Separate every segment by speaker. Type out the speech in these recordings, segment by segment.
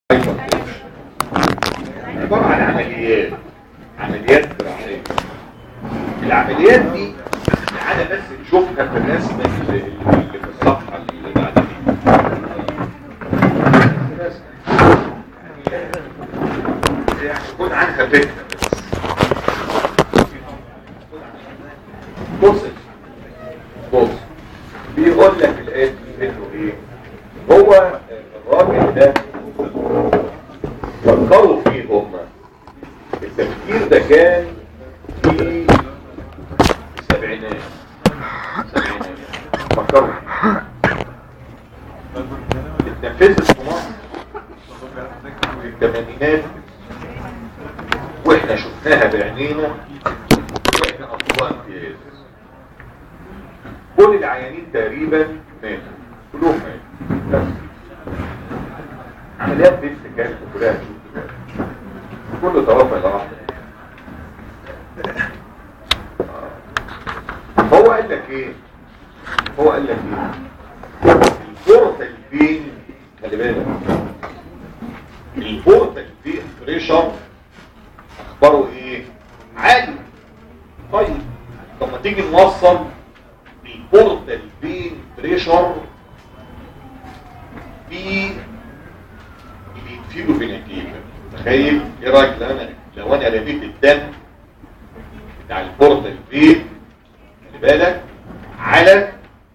Speaker 1: عبارة عن عمليات عمليات جراحية العمليات دي تعالى بس نشوفها في الرسمة اللي اللي في الصفحة اللي بعد دي يعني يكون عنها فكرة بس بص بص بيقول لك الآن انه ايه هو الراجل ده فكروا فيه هما التفكير ده كان في السبعينات السبعينات فكروا اتنفذت في مصر في الثمانينات واحنا شفناها بعينينا واحنا اطباء امتياز كل العيانين تقريبا ماتوا كلهم ماتوا بس عمليات بنت كانت كلها تشوف كله توفى الى رحمه هو قال لك ايه هو قال لك ايه الفورتال بين خلي بالك الفورتال بين بريشر اخباره ايه عالي طيب طب ما تيجي نوصل الفورتال بين بريشر في الانفيرو فينيكيفا تخيل ايه رايك لو انا لو انا رميت الدم بتاع البورتال فين خلي بالك على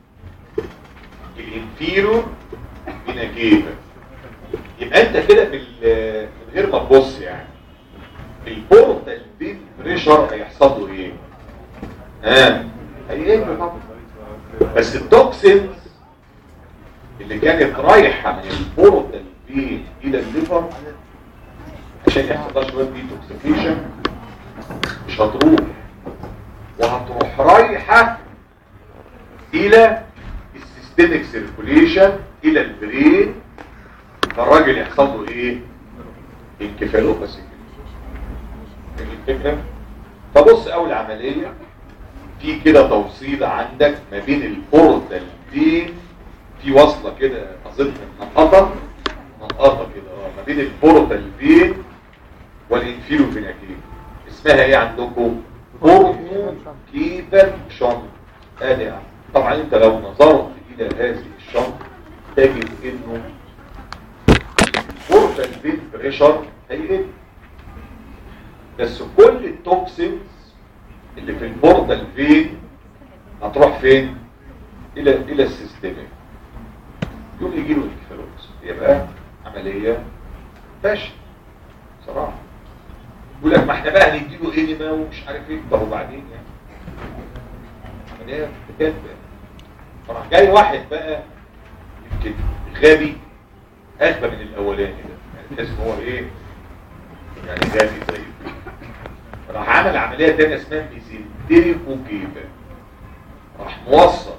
Speaker 1: الانفيرو فينيكيفا يبقى انت كده بال- من غير ما تبص يعني البورتال فين بريشر هيحصل له ايه؟ ها هيقل طبعا بس التوكسينز اللي كانت رايحة من البورتال فين الى الليفر عشان يحصل شوية ديتوكسيفيشن مش هتروح وهتروح رايحة الى السيستميك سيركوليشن الى البرين فالراجل يحصل له ايه انكفالوباسي كده الفكرة فبص اول عملية في كده توصيلة عندك ما بين البورتال فين في وصلة كده اظن منقطة منقطة كده اه ما بين البورتال فين والانفيرو فيناكين اسمها ايه عندكم بورتو كيفر شنط ادي يعني. طبعا انت لو نظرت الى هذه الشنط تجد انه البورتال فين بريشر هيقل بس كل التوكسينز اللي في البورتال فين هتروح فين الى الى السيستميك يوم يجي له انكفالوبس يبقى عمليه فاشل صراحه يقول لك ما احنا بقى هنديله انيما ومش عارف ايه طب وبعدين يعني عمليه بجد فراح جاي واحد بقى يمكن غبي اغبى من الاولاني ده يعني تحس ان هو ايه يعني غبي زي راح عمل عمليه تانية اسمها ميزنتريكو كيفا راح موصل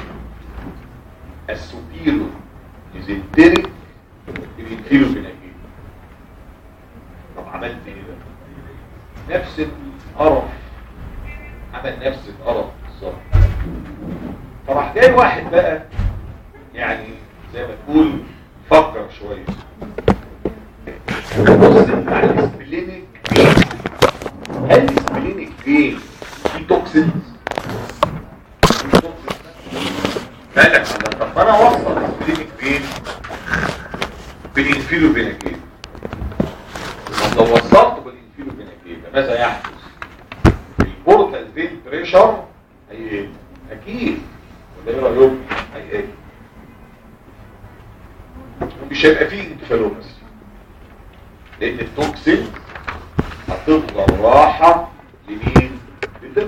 Speaker 1: السوبيرو ميزنتريك الانفيرو فيناكيل طب عملت ايه بقى نفس القرف عمل نفس القرف بالظبط فراح جاي واحد بقى يعني زي ما تقول فكر شويه بص على السبلينيك هل السبلينيك فين في توكسينز بالك على طب انا اوصل السبلينيك فين بالانفيلو فيناكيل طب لو وصلت بالانفيلو فيناكيل ماذا يحدث البورتال فين بريشر هيقل اكيد ولا ايه رايكم هيقل مش هيبقى فيه انكفالوبس لان التوكسين هتفضل راحة لمين للدم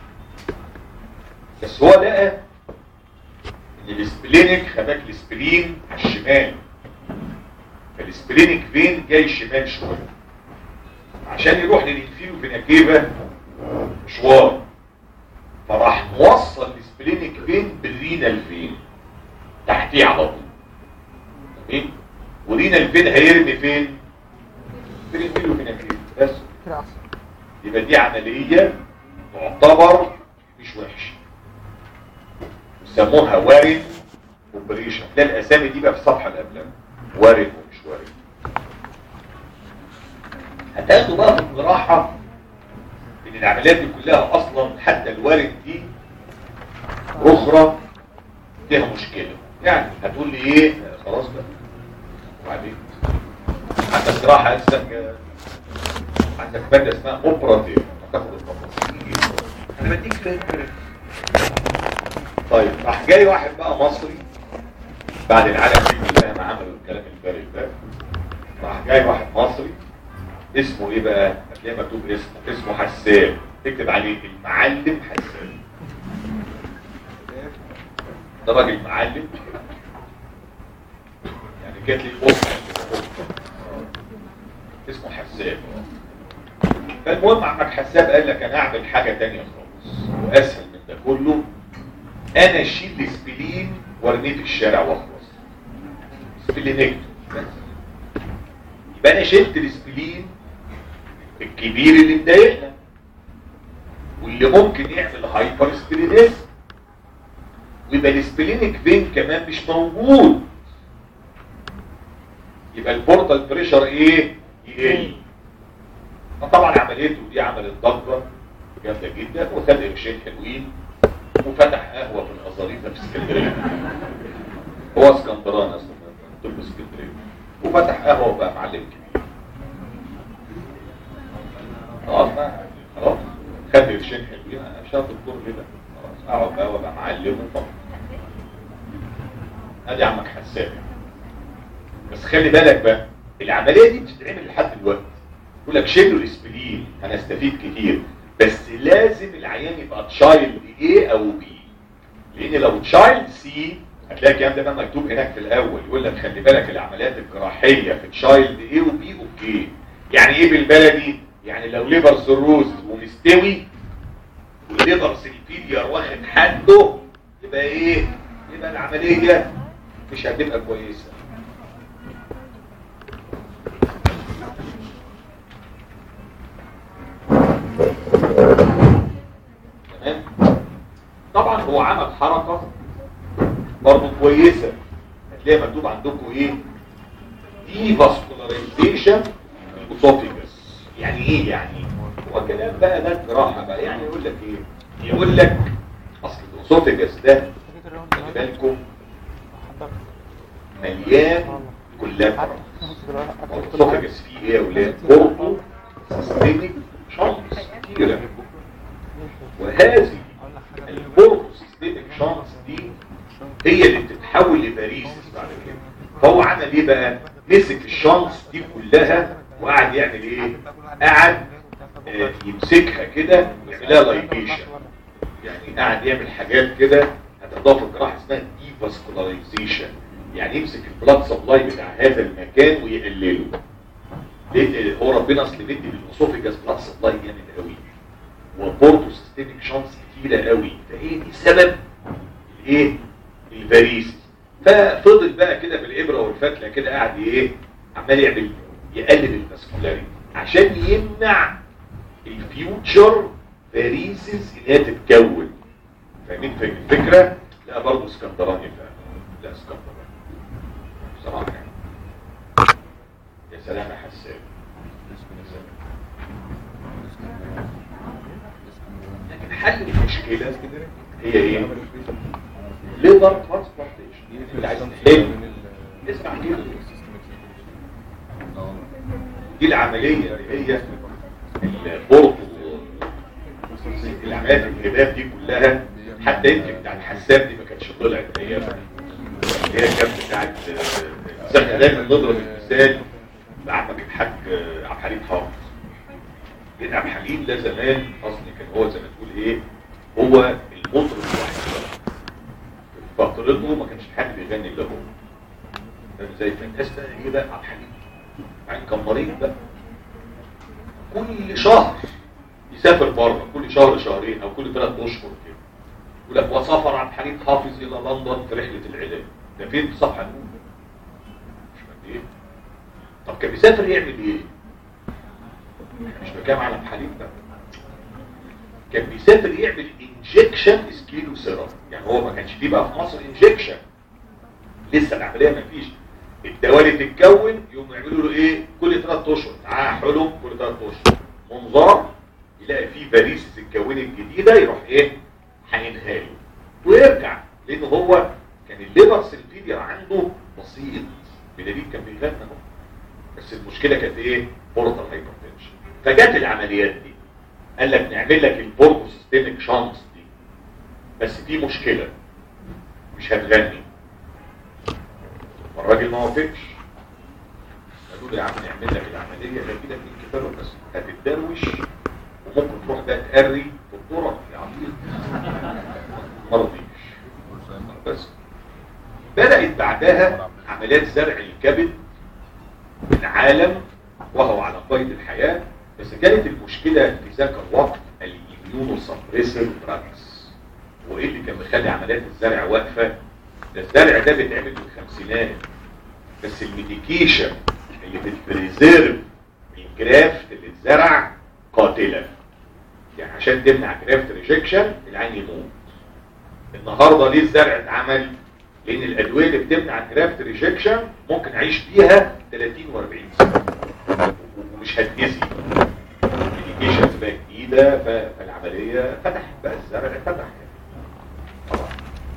Speaker 1: بس هو لقى ان الاسبلينيك خباك الاسبلين على الشمال فالاسبلينيك فين جاي شمال شوية عشان يروح للانفيرو فيناكيفا مشوار فراح موصل الاسبلينيك فين بالرينال فين تحتيه على طول تمام ورينال فين هيرمي فين في الانفيرو فيناكيفا بس يبقى دي عملية تعتبر مش وحشة يسموها وارد اوبريشن ده الاسامي دي بقى في الصفحة اللي قبلها وارد ومش وارد هتاخدوا بقى في الجراحه ان العمليات دي كلها اصلا حتى الوارد دي اخرى فيها مشكله يعني هتقول لي ايه خلاص بقى وبعدين عندك جراحه لسه عندك ماده اسمها اوبراتيف هتاخد التفاصيل انا بديك فكره طيب راح جاي واحد بقى مصري بعد العالم دي كلها ما عملوا الكلام الفارغ ده راح جاي واحد مصري اسمه ايه بقى هتلاقي مكتوب اسمه اسمه حسان تكتب عليه المعلم حسان ده راجل معلم يعني جات لي قطه اسمه حسان فالمهم عمك حساب قال لك انا اعمل حاجه تانية خالص واسهل من ده كله انا اشيل السبلين وارميه في الشارع واخلص سبلينكتوم بس يبقى انا شلت السبلين الكبير اللي مضايقنا واللي ممكن يعمل هايبر سبلينيزم ويبقى السبلينيك فين كمان مش موجود يبقى البورتال بريشر ايه يقل فطبعا عمليته دي عملت ضجه جامده جدا وخد قرشين حلوين وفتح قهوه في الازاريطه في اسكندريه هو اسكندراني اصلا طب اسكندريه وفتح قهوه وبقى معلم كبير خلاص بقى خلاص خد قرشين حلوين انا مش هاخد الدور كده خلاص اقعد بقى وابقى معلم وفقط ادي عمك حساب بس خلي بالك بقى العمليه دي بتتعمل لحد دلوقتي يقول لك شيلوا الاسبرين هنستفيد كتير بس لازم العيان يبقى تشايلد ايه او بي لان لو تشايلد سي هتلاقي الكلام ده بقى مكتوب هناك في الاول يقول لك خلي بالك العمليات الجراحيه في تشايلد ايه وبي اوكي يعني ايه بالبلدي يعني لو ليبر سيروز ومستوي والليبر سيلفيديا واخد حده يبقى ايه يبقى العمليه مش هتبقى كويسه تمام طبعا هو عمل حركة برضه كويسة هتلاقي مكتوب عندكم ايه دي فاسكولاريزيشن الاسوفيجس يعني ايه يعني هو كلام بقى ده جراحة بقى يعني يقول لك ايه يقول لك اصل الاسوفيجس ده خلي بالكم مليان كلها الاسوفيجس فيه ايه يا ولاد بورتو سيستميك شانس كتيرة وهذه البورتوسيستميك شانس دي هي اللي بتتحول لباريسس بعد كده فهو عمل ايه بقى مسك الشانس دي كلها وقعد يعمل ايه قعد آه يمسكها كده ويعملها لايبيشن يعني قعد يعمل حاجات كده هتضاف الجراحه اسمها ديفاسكولارايزيشن يعني يمسك البلاد سبلاي بتاع هذا المكان ويقلله ليه هو ربنا اصل مدي للاسوفيجاس بلاد سبلاي جامد قوي وبورتو سيستميك شانس كتيره قوي فهي دي سبب الايه الفاريس ففضل بقى كده بالابره والفتله كده قاعد ايه عمال يعمل يقلل الماسكولاريتي عشان يمنع الفيوتشر فاريسز ان هي تتكون فاهمين الفكره لا برضه اسكندراني فعلا لا اسكندراني بصراحه يعني يا سلام يا حسان لكن حل المشكلة هي ايه ليبر ترانسبلانتيشن اللي عايز تحل اسمع كده دي العملية اللي هي البورتو العمليات الهباب دي كلها حتى يمكن بتاع الحساب دي ما كانتش طلعت هي هي كانت بتاعت احنا دايما نضرب المثال بعمك الحاج عبد الحليم حافظ لان عبد الحليم ده زمان اصلا كان هو زي ما تقول ايه هو المطرب الواحد في فترته ما كانش حد بيغني الا هو فاهم ازاي فالناس بقى ايه بقى عبد الحليم يعني كان مريض بقى كل شهر يسافر بره كل شهر شهرين او كل ثلاث اشهر كده يقول لك وسافر عبد الحليم حافظ الى لندن في رحله العلاج ده فين في الصفحه الاولى مش فاهم ايه طب كان بيسافر يعمل ايه مش بكام على الحليب ده كان بيسافر يعمل انجكشن سكيلو سيرم يعني هو ما كانش فيه بقى في مصر انجكشن لسه العمليه ما فيش الدواء اللي تتكون يقوموا يعملوا له ايه كل ثلاث اشهر معاه حلم كل ثلاث اشهر منظار يلاقي فيه فاريسز اتكونت جديده يروح ايه حقنها له ويرجع لان هو كان الليبر سيلفيديا عنده بسيط بدليل كان بيغنى اهو بس المشكله كانت ايه بورتال هايبرتنشن فجت العمليات دي قال لك نعمل لك البورتو سيستميك شانس دي بس في مشكله مش هتغني الراجل ما وافقش قالوا له يا عم نعمل لك العمليه ده كده في كتابه بس هتتدروش وممكن تروح بقى تقري في الطرق يا عبيط ما رضيش بس بدأت بعدها عمليات زرع الكبد من عالم وهو على قيد الحياة بس كانت المشكلة في ذاك الوقت الاميونو سبريسر دراجز وايه اللي كان مخلي عمليات الزرع واقفة ده الزرع ده بيتعمل في الخمسينات بس الميديكيشن اللي بتبريزيرف الجرافت اللي اتزرع قاتلة يعني عشان تمنع جرافت ريجكشن العين يموت النهارده ليه الزرع اتعمل لان الادويه اللي بتمنع الجرافت ريجكشن ممكن اعيش بيها 30 و40 سنه ومش هتنسي الميديكيشن بقى جديده فالعمليه فتحت بقى الزرع فتح يعني طبعا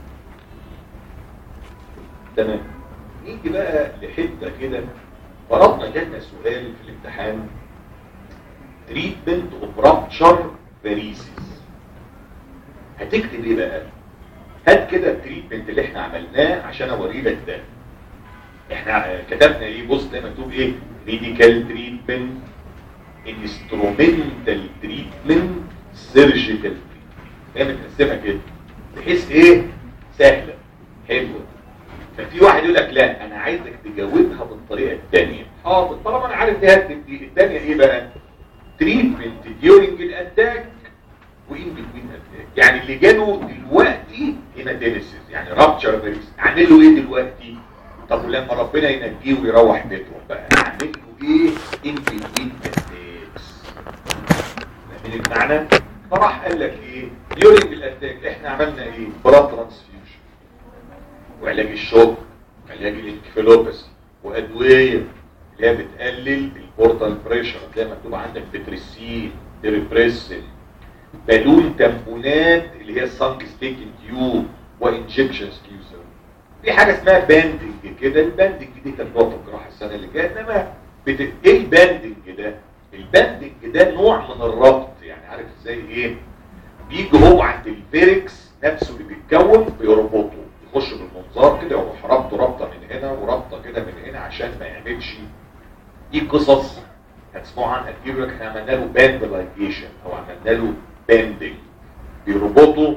Speaker 1: تمام نيجي بقى لحته كده فرضنا جالنا سؤال في الامتحان تريتمنت اوف رابتشر فاريسيس هتكتب ايه بقى هات كده التريتمنت اللي احنا عملناه عشان اوري لك ده احنا كتبنا ايه بص ده مكتوب ايه ميديكال تريتمنت انسترومنتال تريتمنت سيرجيكال هي متقسمه كده بحيث ايه سهله حلوه ففي واحد يقول لك لا انا عايزك تجاوبها بالطريقه الثانيه حاضر طالما انا عارف دي هتكتب دي الثانيه ايه بقى تريتمنت ديورنج الاتاك وان بتوين اتاك يعني اللي جاله دلوقتي هيماتيمسيس يعني رابتشر فيريس اعمل له ايه دلوقتي طب ولما ربنا ينجيه ويروح بيتهم بقى اعمل له ايه ان بتوين اتاكس فاهمين المعنى فراح قال لك ايه ديورنج الاتاك احنا عملنا ايه بلاد ترانسفيوجن وعلاج الشوك علاج الانكفالوباثي وادويه اللي هي بتقلل البورتال بريشر زي ما مكتوب عندك بتريسين ديريبريسين بالون تامبونات اللي هي السانك ستيكن تيوب وانجكشنز كيوزر في حاجه اسمها باندنج كده الباندنج دي كانت نقطه الجراحه السنه اللي جايه انما بت... ايه الباندنج ده الباندنج ده نوع من الربط يعني عارف ازاي ايه بيجي هو عند الفيركس نفسه اللي بيتكون بيربطه يخش بالمنظار كده ويروح ربطه ربطه من هنا وربطه كده من هنا عشان ما يعملش دي قصص هتسمعوا عنها كتير يقول لك احنا عملنا له باندلايجيشن او عملنا له باندنج بيربطوا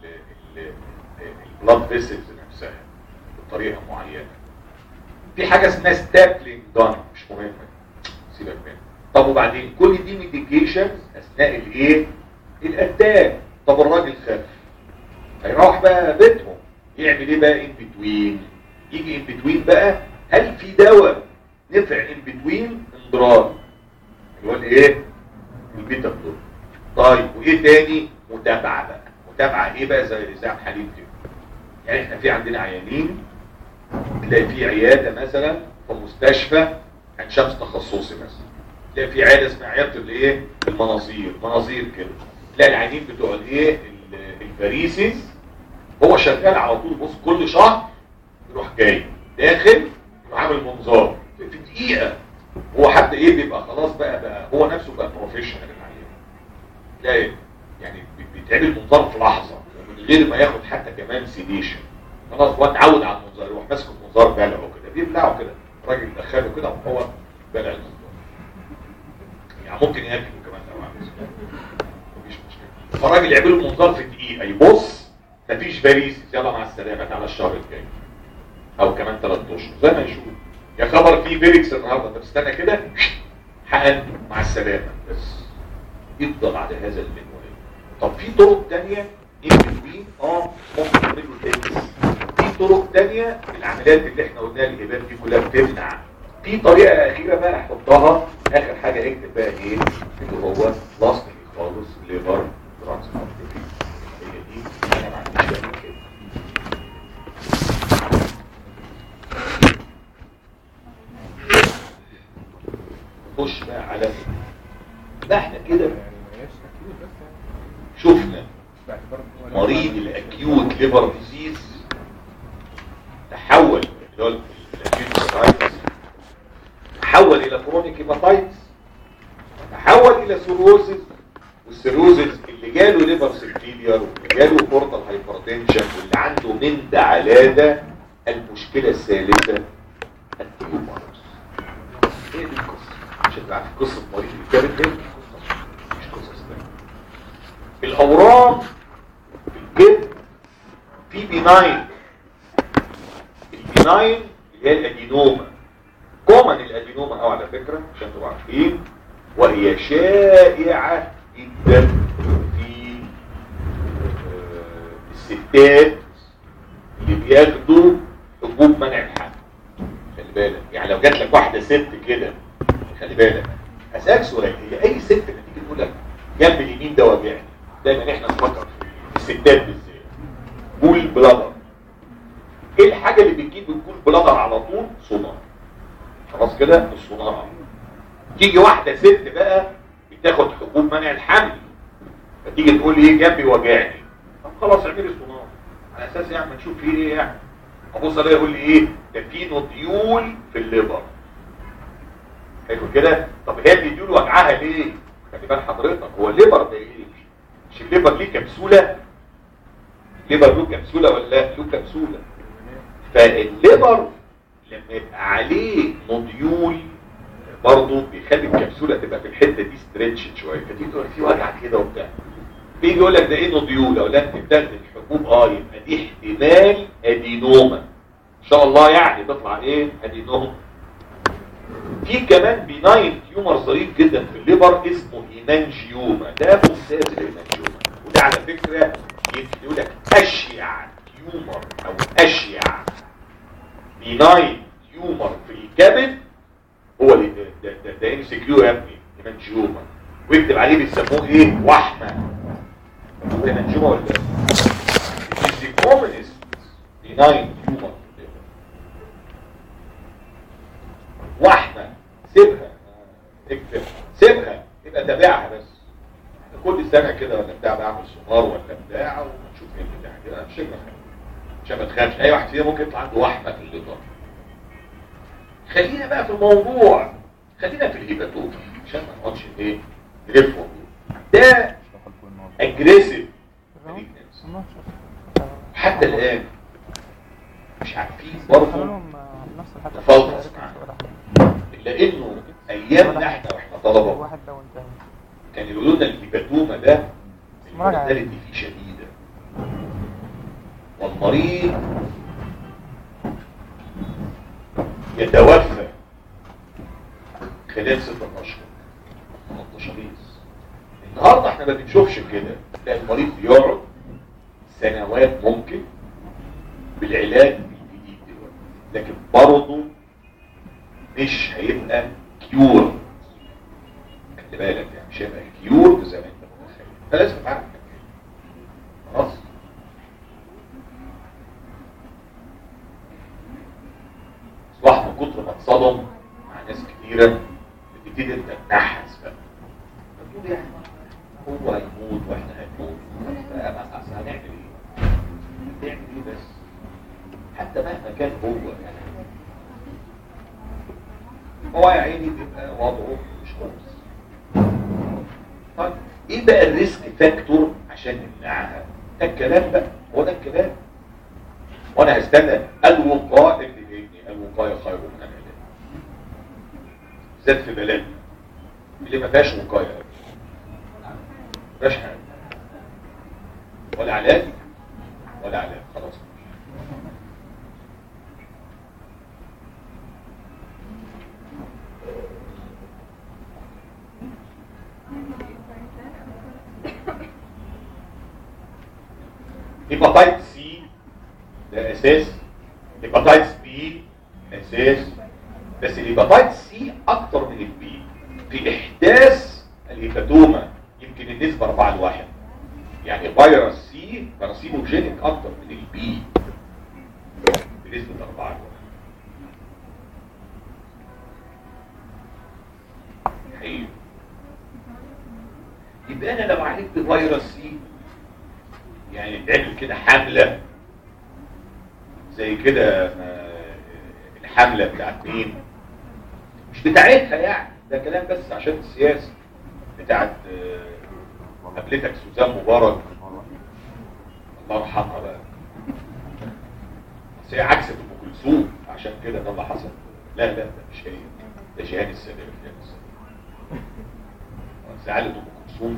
Speaker 1: البلاد فيسلز نفسها بطريقه معينه في حاجه اسمها ستابلينج جان مش مهمه سيبك منها طب وبعدين كل دي ميديكيشنز اثناء الايه الاتاك طب الراجل خف هيروح بقى بيتهم يعمل ايه بقى ان بتوين يجي ان بتوين بقى هل في دواء نفع ان بتوين اندرار اللي هو الايه البيتا بلوك طيب وايه تاني متابعه بقى متابعه ايه بقى زي الاذاعه حليب كده يعني احنا في عندنا عيانين تلاقي في عياده مثلا في مستشفى عين شمس تخصصي مثلا تلاقي في عياده اسمها عياده الايه المناظير مناظير كده تلاقي العيانين بتوع الايه الفاريسيس هو شغال على طول بص كل شهر يروح جاي داخل يروح عامل منظار في دقيقه هو حتى ايه بيبقى خلاص بقى بقى هو نفسه بقى بروفيشنال العيان تلاقي يعني بيتعمل منظار في لحظه ومن غير ما ياخد حتى كمان سيديشن خلاص هو اتعود على المنظار يروح ماسك المنظار بلعه كده بيبلعه كده الراجل دخله كده وهو بلع المنظار يعني ممكن ياكله كمان لو عايز مفيش مشكله فالراجل يعمل له منظار في دقيقه يبص مفيش فاريس يلا مع السلامه تعالى الشهر الجاي او كمان ثلاث اشهر زي ما يشوف يا خبر في فيريكس النهارده طب استنى كده حقن مع السلامه بس يفضل على هذا المنوال طب في طرق تانية ان اه ممكن نعمله تيكس في طرق تانية العمليات اللي احنا قلناها الهبات دي كلها بتمنع في طريقه اخيره بقى احطها اخر حاجه اكتب بقى ايه اللي هو لاست خالص ليفر ترانسبلانتيشن هي دي انا ما عنديش كده نخش بقى على يبقى احنا كده
Speaker 2: يعني ما هياش اكيد بس يعني
Speaker 1: شفنا
Speaker 2: باعتبار إن هو لو-
Speaker 1: مريض الاكيوت ليفر ديزيز تحول اللي هو الاكيوت هيباتايتس تحول الى كرونيك هيباتايتس تحول الى سيروزز والسيروزز اللي جاله ليفر سيلفيلير واللي جاله بورتال هايبرتنشن واللي عنده من ده على ده المشكله الثالثه التيومرز هي دي القصه عشان تبقى عارف قصه مريض الكبد دي قصة مش قصص تانية الاورام في الجلد في بيناين البيناين اللي هي الادينوما كومن الادينوما او على فكره عشان تبقوا عارفين وهي شائعه جدا في آه، الستات اللي بياخدوا حبوب منع الحمل خلي بالك يعني لو جات لك واحده ست كده خلي بالك اسالك سؤال هي اي ست لما تيجي تقول لك جنب اليمين ده وجعني دايما احنا نفكر في الستات بالذات جول بلادر ايه الحاجه اللي بتجيب الجول بلادر على طول صناعه خلاص كده الصناعه تيجي واحده ست بقى بتاخد حبوب منع الحمل فتيجي تقول لي ايه جنبي وجعني طب خلاص اعملي صناعه على اساس يعني نشوف فيه ايه يعني ابص الاقي يقول لي ايه ده في نوديول في الليفر حلو كده طب هي النوديول وجعها ليه خلي بال حضرتك هو الليفر ده ايه مش الليفر ليه كبسوله الليفر له كبسوله ولا لا له كبسوله فالليفر لما يبقى عليه نوديول برضه بيخلي الكبسوله تبقى في الحته دي ستريتش شويه فتيجي تقول في وجع كده وبتاع بيجي يقول لك ده ايه نوديول او لا انت بتاخد الحبوب اه يبقى دي احتمال ادينوما ان شاء الله يعني تطلع ايه ادينوما في كمان بيناين تيومر ظريف جدا في الليبر اسمه هيمانجيوما ده ممتاز الهيمانجيوما وده على فكره يمكن يقول لك اشيع تيومر او اشيع بيناين تيومر في الكبد هو اللي ده ده ده, ده ام سي كيو يا ابني هيمانجيوما ويكتب عليه بيسموه ايه وحمه هو هيمانجيوما ولا لا؟ It is the commonest benign tumor في الليبر. وحمة سيبها اكتب سيبها يبقى تابعها بس كل سنة كده ولا بتاع بعمل سونار ولا بتاع ونشوف ايه بتاع كده مش هيبقى خير. عشان ما تخافش اي واحد فينا ممكن يطلع عنده وحمة في الليبر خلينا بقى في الموضوع خلينا في الهيباتوما عشان ما نقعدش ايه نلف وندور. ده اجريسيف حتى الان مش عارفين برضه
Speaker 3: نفس الحاجة
Speaker 1: تفلتس معاه. الا انه ايامنا احنا واحنا طلبه
Speaker 3: واحد لو انت
Speaker 1: كان يقولوا لنا الهيباتوما ده
Speaker 3: مراجعة.
Speaker 1: المورتاليتي فيه شديده والمريض يتوفى خلال ستة اشهر 13 بيس النهارده احنا ما بنشوفش كده لا المريض بيقعد سنوات ممكن بالعلاج الجديد دلوقتي لكن برضه مش هيبقى كيور خلي بالك يعني مش هيبقى كيور زي ما انت متخيل فلازم تعرف كده. خلاص اصبح من كتر ما اتصدم مع ناس كتيره بتبتدي انت تنحس بقى فتقول يعني هو هيموت واحنا هنموت بقى اصل هنعمل ايه؟ هنعمل ايه بس؟ حتى مهما كان هو يعني هو يا عيني بيبقى وضعه مش كويس طيب ايه بقى الريسك فاكتور عشان نمنعها ده الكلام بقى هو ده الكلام وانا هستنى الوقايه اللي جايني الوقايه خير من العلاج بالذات في بلدنا اللي ما فيهاش وقايه ما فيهاش حاجه ولا علاج ولا علاج خلاص هيباتايت سي ده اساس هيباتايت بي اساس بس الهيباتايت سي اكتر من البي في احداث الهيباتوما يمكن النسبه 4 لواحد يعني فيروس سي باراسيموجينيك اكتر من البي بنسبه 4 لواحد يبقى انا لو عالجت فيروس سي يعني تعمل كده حمله زي كده آه، الحمله بتاعت مين مش بتاعتها يعني ده كلام بس عشان السياسه بتاعت آه، قابلتك سوزان مبارك الله يرحمها بقى بس هي عكست ام كلثوم عشان كده ده اللي حصل لا لا ده مش هي ده جهان السادات جهان السادات زعلت ام كلثوم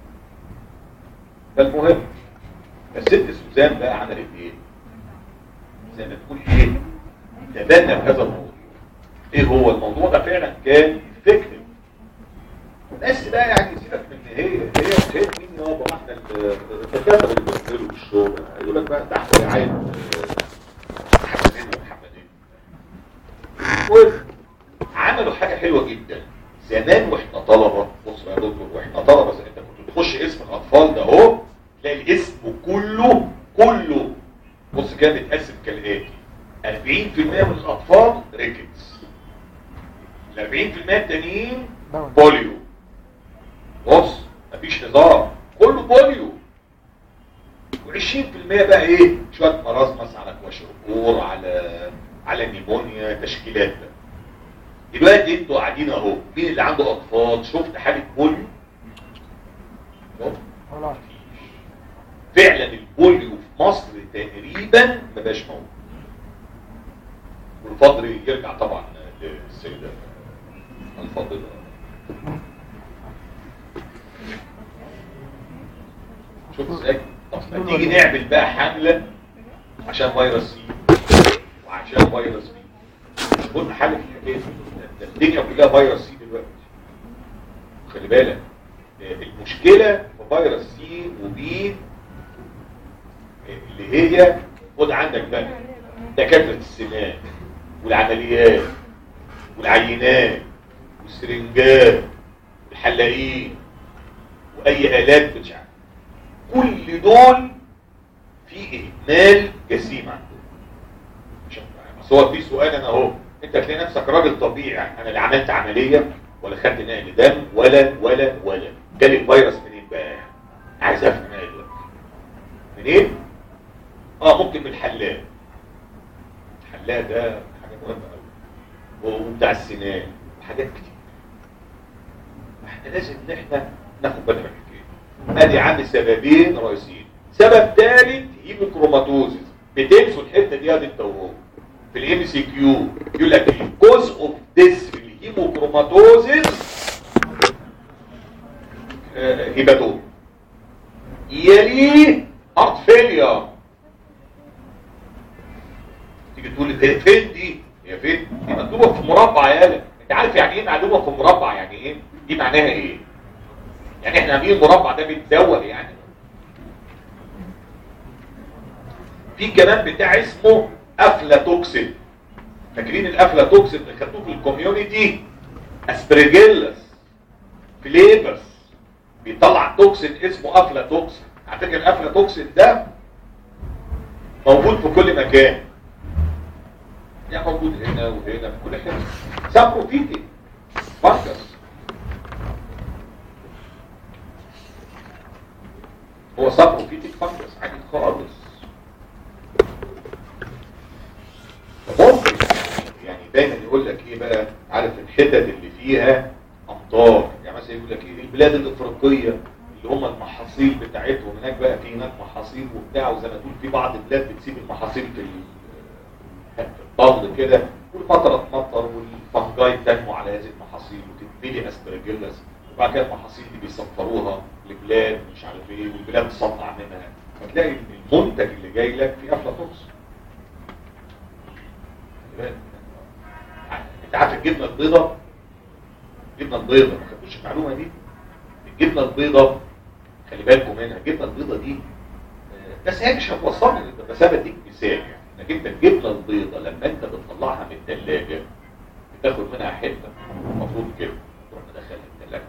Speaker 1: ف... فالمهم فالست سوزان بقى عملت ايه؟ زي ما تقول ايه؟ تبنى بهذا الموضوع ايه هو الموضوع ده فعلا كان فكر بس بقى يعني سيبك من هي هي هي مين يابا ما احنا الدكاتره اللي بيعملوا الشغل يقول لك بقى تحت رعايه حسنين ومحمدين المهم عملوا حاجه حلوه جدا زمان واحنا طلبه بص يا دكتور واحنا طلبه زي انت كنت تخش اسم الاطفال ده اهو تلاقي الاسم كله كله بص كده بيتقسم كالاتي 40% من الاطفال ريكتس ال 40% التانيين
Speaker 3: دولي.
Speaker 1: بوليو بص مفيش هزار كله بوليو و20% بقى ايه شويه مرض مثلا على كواشيكور على على نيمونيا تشكيلات بقى دلوقتي انتوا قاعدين اهو مين اللي عنده اطفال شفت حاله بوليو أهو.
Speaker 3: ولا
Speaker 1: فعلا البوليو في مصر تقريبا ما بقاش موجود والفضل يرجع طبعا للسيدة الفاضلة شوف ازاي طب ما تيجي نعمل بقى حملة عشان فيروس سي وعشان فيروس بي مش قلنا حل في الحكاية دي. ده الدنيا كلها فيروس سي دلوقتي خلي بالك المشكلة في فيروس سي وبي اللي هي خد عندك بقى دكاترة السنان والعمليات والعينات والسرنجات والحلاقين واي الات بتشعل كل دول في اهمال جسيم عندهم عشان بس هو في سؤال انا اهو انت تلاقي نفسك راجل طبيعي انا لا عملت عمليه ولا خدت نقل دم ولا ولا ولا جالي الفيروس منين بقى عايز افهم انا دلوقتي منين اه ممكن من الحلاق الحلاق ده حاجه مهمه قوي وبتاع السنان وحاجات كتير احنا لازم ان احنا ناخد بالنا من الحكايه ادي عندي سببين رئيسيين سبب ثالث هيموكروماتوزيس بتنسوا الحته دي يا انت وهو في الام سي كيو يقول لك الكوز اوف ديس في الهيموكروماتوزيس آه، هيباتوم يليه هارت فيلير تيجي تقول لي فين دي هي فين دي مكتوبه في مربع يالا انت عارف يعني ايه معلومه في مربع يعني ايه دي معناها ايه يعني احنا عاملين المربع ده بيتزوق يعني في كمان بتاع اسمه افلاتوكسين فاكرين الافلاتوكسين اللي خدوه في الكوميونتي اسبرجيلس فليبرز بيطلع توكسين اسمه افلاتوكسين على فكره الافلاتوكسين ده موجود في كل مكان يعني موجود هنا وهنا في كل حته سابروفيتي فانجس هو سابروفيتيك فانجس عادي خالص ممكن يعني دايما يقول لك ايه بقى عارف الحتت اللي فيها امطار يعني مثلا يقول لك ايه البلاد الافريقيه اللي هم المحاصيل بتاعتهم هناك بقى في هناك محاصيل وبتاع وزي ما تقول في بعض البلاد بتسيب المحاصيل في ال- في الارض كده والمطره تمطر والفنجاي تنمو على هذه المحاصيل وتتملي اسبرجيلس وبعد كده المحاصيل دي بيسفروها لبلاد مش عارف ايه والبلاد تصنع منها فتلاقي المنتج اللي جاي لك فيه افلاطوكس انت عارف الجبنه البيضاء الجبنه البيضاء ما خدتوش المعلومه دي الجبنه البيضاء خلي بالكم منها الجبنه البيضاء دي آه، بس هي مش هتوصلني لده، بس انا بديك مثال يعني انك انت الجبنه البيضاء لما انت بتطلعها من الثلاجه بتاخد منها حته المفروض كده تروح مدخلها الثلاجه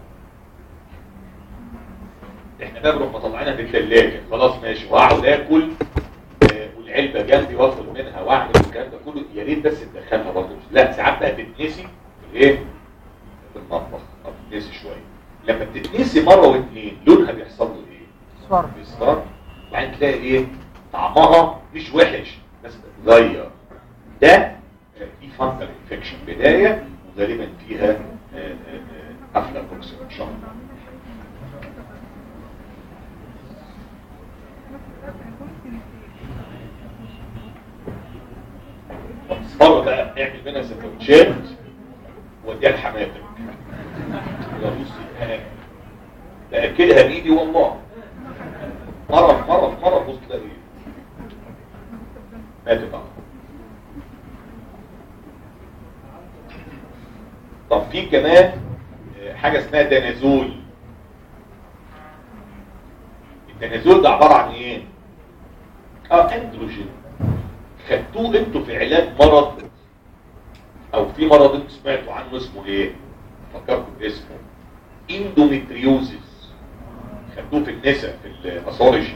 Speaker 1: احنا بقى بنروح مطلعينها من الثلاجه خلاص ماشي وهقعد اكل آه، والعلبه جنبي واخد منها واعمل الكلام ده كله يا ريت بس تدخلها برضه لا ساعات بقى تتنسي في الايه؟ في المطبخ او تتنسي شويه لما بتتنسي مره واثنين لونها بيحصل له ايه؟
Speaker 3: صفر
Speaker 1: بيصفر وبعدين تلاقي ايه؟ طعمها مش وحش بس بتتغير ده آه، دي فانتر انفكشن بدايه وغالبا فيها آه، آه، آه، افلاتوكسين ان شاء الله اصفر بقى اعمل منها سندوتشات وديها لحماتك يا بصي باكلها بايدي والله مره في مره في مره بص تلاقي ماتت بقى طب في كمان آه، حاجه اسمها دنازول الدنازول ده عباره عن ايه اه اندروجين خدتوه انتوا في علاج مرض او في مرض انتوا سمعتوا عنه اسمه ايه فكركم باسمه اندومتريوزس خدوه في النساء في الباثولوجي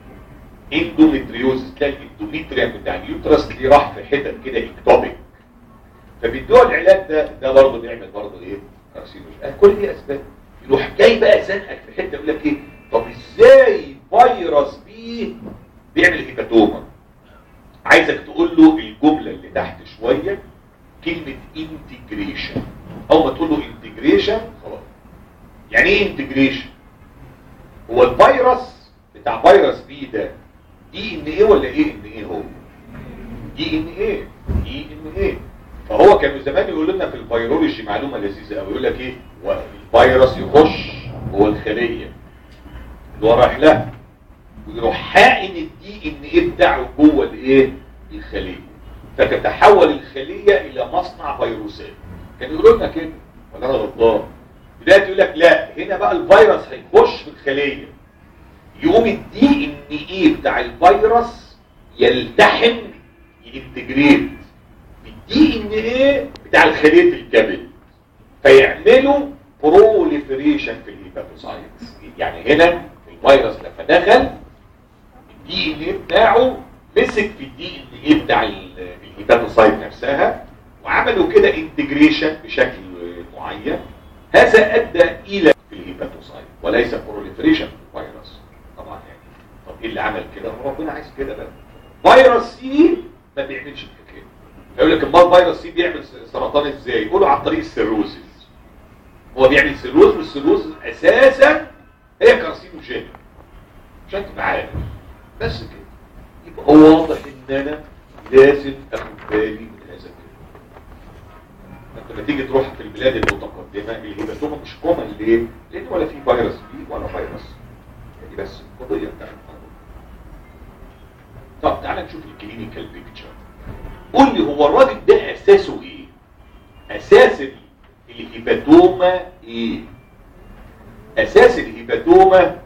Speaker 1: اندومتريوزس تلاقي الاندوميتريم بتاع اليوترس اللي راح في حتت كده اكتوبيك فبيدوها العلاج ده ده برضه بيعمل برضه ايه كارسينوج كل دي اسباب يروح جاي بقى زنقك في حته يقول لك ايه طب ازاي فيروس بي بيعمل هيباتوما عايزك تقول له الجمله اللي تحت شويه كلمه انتجريشن اول ما تقول له انتجريشن خلاص يعني ايه انتجريشن هو الفيروس بتاع فيروس بي ده دي ان ايه ولا ايه ان ايه هو دي ان ايه دي ان ايه فهو كانوا زمان يقولوا لنا في الفيرولوجي معلومه لذيذه قوي يقول لك ايه هو الفيروس يخش جوه الخليه اللي هو رايح لها ويروح حاقن الدي ان ايه بتاعه جوه الايه الخليه فتتحول الخليه الى مصنع فيروسات كانوا يقولوا لنا كده ولا انا غلطان دلوقتي يقول لك لا هنا بقى الفيروس هيخش في الخليه يقوم الدي ان ايه بتاع الفيروس يلتحم ينتجريت بالدي ان ايه بتاع الخليه الكبد فيعملوا بروليفريشن في الهيباتوسايتس يعني هنا الفيروس لما دخل الدي ان ايه بتاعه مسك في الدي ان ايه بتاع ال- الهيباتوسايت نفسها وعملوا كده انتجريشن بشكل معين هذا ادى الى في الهيباتوسايت وليس بروليفريشن في الفيروس طبعا يعني طب ايه اللي عمل كده هو ربنا عايز كده بقى فيروس سي ما بيعملش الحكايه يقول لك امال فيروس سي بيعمل سرطان ازاي يقولوا عن طريق السيروسيس هو بيعمل سيروز والسيروز اساسا هي كارسينوجين عشان تبقى عارف بس كده يبقى هو واضح ان انا لازم اخد بالي من هذا الكلام انت لما تيجي تروح في البلاد المتقدمه الهيباتوما مش كومن ليه؟ لان ولا في فيروس بي ولا فيروس دي بس القضيه بتاعت الموضوع. طب تعالى نشوف الكلينيكال بيكتشر قول لي هو الراجل ده اساسه ايه؟ اساس ال- الهيباتوما ايه؟ اساس الهيباتوما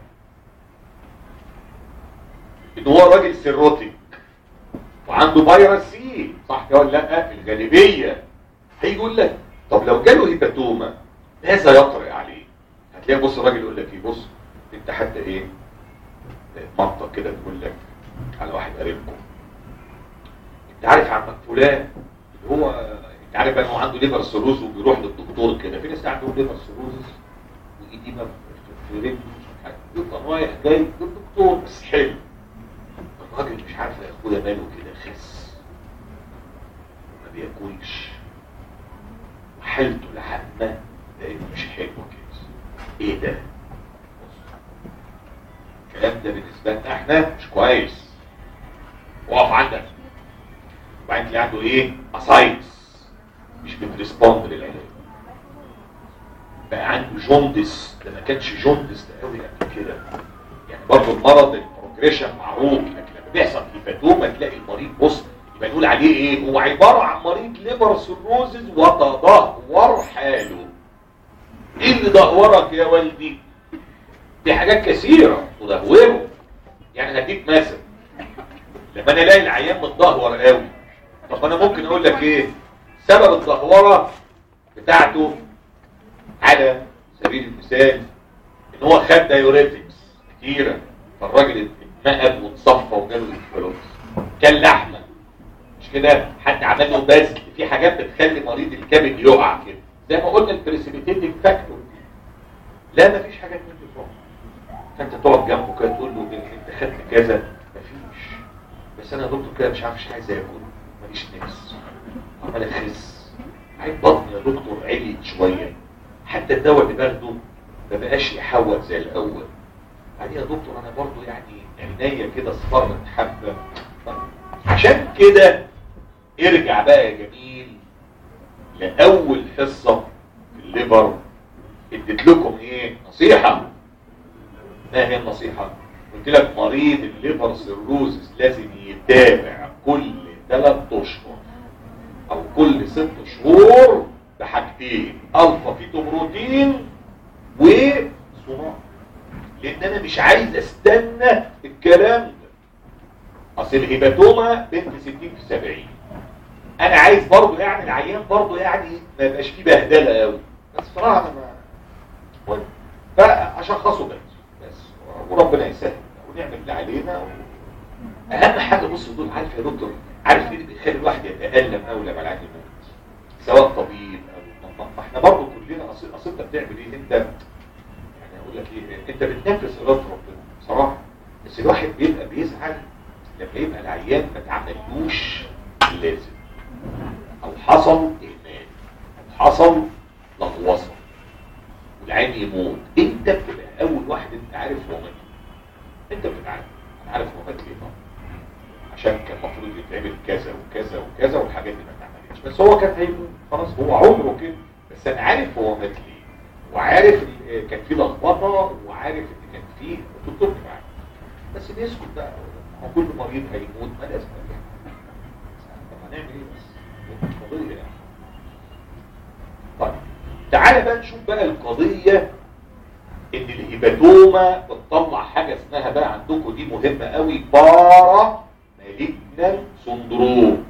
Speaker 1: ان هو راجل سيروتيك وعنده فيروس سي صح كده ولا لا الغالبيه هيجي يقول لك طب لو جاله هيباتوما ماذا يطرق عليه هتلاقي بص الراجل يقول لك ايه بص انت حتى ايه منطق كده تقول لك على واحد قريبكم انت عارف عمك فلان اللي هو انت عارف ان هو عنده ليفر سيروز وبيروح للدكتور كده في ناس عندهم ليفر سيروز وايديما في رجله مش عارف يفضل رايح جاي للدكتور بس حلو الراجل مش عارف يا اخويا ماله كده خس ما بياكلش وحالته العامة بقت مش حلوة كده ايه ده؟ بص. الكلام ده بالنسبة لنا احنا مش كويس وقف عندك وبعدين تلاقي عنده ايه؟ اسايتس مش بتريسبوند للعلاج بقى عنده جوندس ده ما كانش جوندس ده قوي قبل كده يعني برضه المرض البروجريشن معروف لكن لما بيحصل هيباتوما تلاقي المريض بص يبقى نقول عليه ايه هو عباره عن مريض ليفر سيروزز وتدهور حاله ايه اللي دهورك يا والدي دي حاجات كثيره تدهوره يعني هديك مثل لما انا الاقي العيان متدهور قوي طب انا ممكن اقول لك ايه سبب الدهوره بتاعته على سبيل المثال ان هو خد دايوريتكس كتيرة فالراجل اتنقل واتصفى وجاله الفلوس كان لحمة مش كده حد عمل له بذل في حاجات بتخلي مريض الكبد يقع كده زي ما قلنا البريسيبيتيتنج فاكتور لا مفيش حاجات من دي خالص فانت تقعد جنبه كده تقول له إيه، انت خدت كذا مفيش بس انا يا دكتور كده مش عارف مش عايز اكل ماليش نفس عمال اخس عيب بطني يا دكتور عليت شويه حتى الدواء اللي باخده ما بقاش يحوط زي الاول بعدين يا دكتور انا برضو يعني عينيا كده اصفرت حبه طب عشان كده ارجع بقى يا جميل لاول حصه في الليبر اديت لكم ايه نصيحه ما هي النصيحه قلت لك مريض الليبر سيروزس لازم يتابع كل ثلاث اشهر او كل ست شهور بحاجتين الفا فيتوبروتين وصناعه لان انا مش عايز استنى الكلام ده اصل الهيباتوما بنت 60 في 70 انا عايز برضه يعني العيان برضه يعني ما يبقاش فيه بهدله قوي بس صراحه انا ما المهم، فاشخصه بس بس وربنا يسهل ونعمل اللي علينا و... اهم حاجه بص دول عارف يا دكتور عارف ايه اللي بيخلي الواحد يتالم قوي لما العيان يموت سواء طبيب او ما احنا برضه كلنا اصل اصل انت بتعمل ايه انت يعني اقول لك ايه انت بتنفذ اراده ربنا بصراحه بس الواحد بيبقى بيزعل لما يبقى العيان ما اتعملوش اللازم او حصل اهمال او حصل لغوصه والعين يموت انت بتبقى اول واحد انت عارف هو مات انت بتبقى عارف انا عارف هو مات ليه طبعا عشان كان المفروض يتعمل كذا وكذا وكذا والحاجات دي ما اتعملتش بس هو كان هيموت خلاص هو عمره كده بس انا عارف هو مات ليه وعارف ال- كان في لخبطه وعارف ان كان في الدكتور بيبقى عارف بس بيسكت بقى هو كل مريض هيموت ما لازم يعني. طب هنعمل ايه بس مش قضيه يعني طيب تعالى بقى نشوف بقى القضيه ان الهيباتوما بتطلع حاجه اسمها بقى عندكم دي مهمه قوي بارا مالجنال سندروم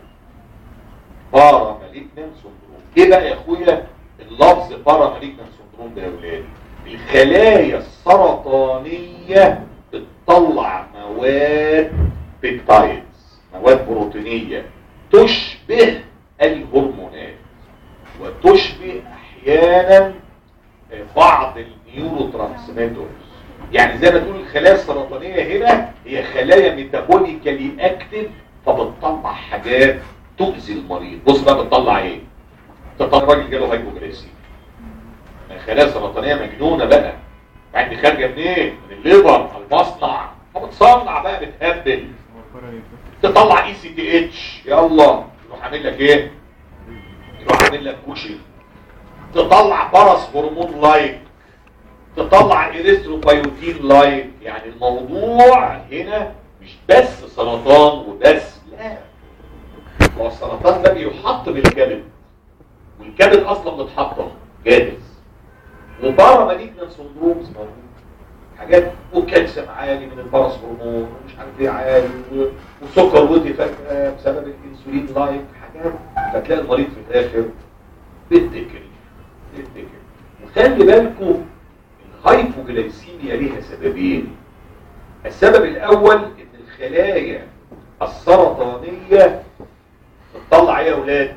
Speaker 1: بارا مالجنال سندروم ايه بقى يا اخويا اللفظ بارا مالجنال سندروم ده يا ولاد الخلايا السرطانيه بتطلع مواد بيبتايدز مواد بروتينيه تشبه الهرمونات وتشبه احيانا بعض النيورو ترانسميترز يعني زي ما تقول الخلايا السرطانيه هنا هي خلايا ميتابوليكالي اكتف فبتطلع حاجات تؤذي المريض بص بقى بتطلع ايه تطلع الراجل جاله هايبوجليسيميا خلايا سرطانيه مجنونه بقى بعد خارجه منين من الليفر على المصنع فبتصنع بقى بتهبل تطلع اي سي تي اتش يلا يروح عامل لك ايه يروح عامل لك كوشن تطلع برص هرمون لايك تطلع اريثروبايوتين لايك يعني الموضوع هنا مش بس سرطان وبس لا هو السرطان ده بيحط بالكبد والكبد اصلا متحطم جاهز وبارا مالجنان سندرومز موجود حاجات وكالسيوم عالي من البرص هرمون ومش عارف ايه عالي و- وسكر ودي فجأة بسبب الانسولين لايك حاجات فتلاقي المريض في الاخر بيتكل بيتكل وخلي بالكم الهايبوجلايسيميا ليها سببين السبب الاول ان الخلايا السرطانية بتطلع ايه يا اولاد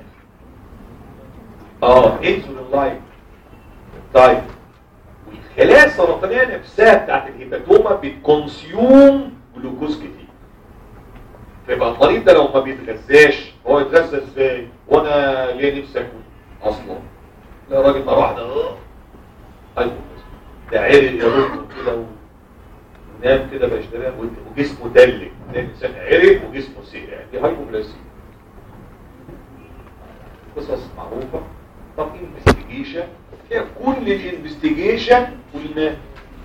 Speaker 1: اه انسولين لايك طيب والخلايا السرطانيه نفسها بتاعت الهيباتوما بتكونسيوم جلوكوز كتير فيبقى المريض ده لو ما بيتغذاش هو يتغذى ازاي وانا ليه نفسي اكل اصلا لا راجل مره واحده اه ايوه ده عرق يا دكتور كده و- ونام كده باشتغل وجسمه دلك ده الانسان عرق وجسمه سيء دي هايبوغلاسيميا قصص معروفه طب انفستيجيشن هي كل الانفستيجيشن قلنا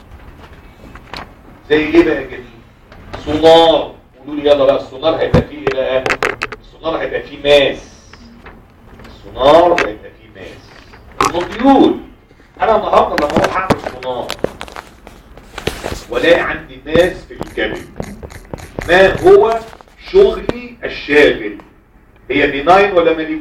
Speaker 1: زي ايه بقى يا جميل سونار قولوا لي يلا بقى السونار هيبقى فيه ايه بقى السونار هيبقى فيه ماس السونار هيبقى فيه ماس الموديول انا النهارده لما اروح اعمل سونار والاقي عندي ماس في الكبد ما هو شغلي الشاغل هي بيناين ولا مالين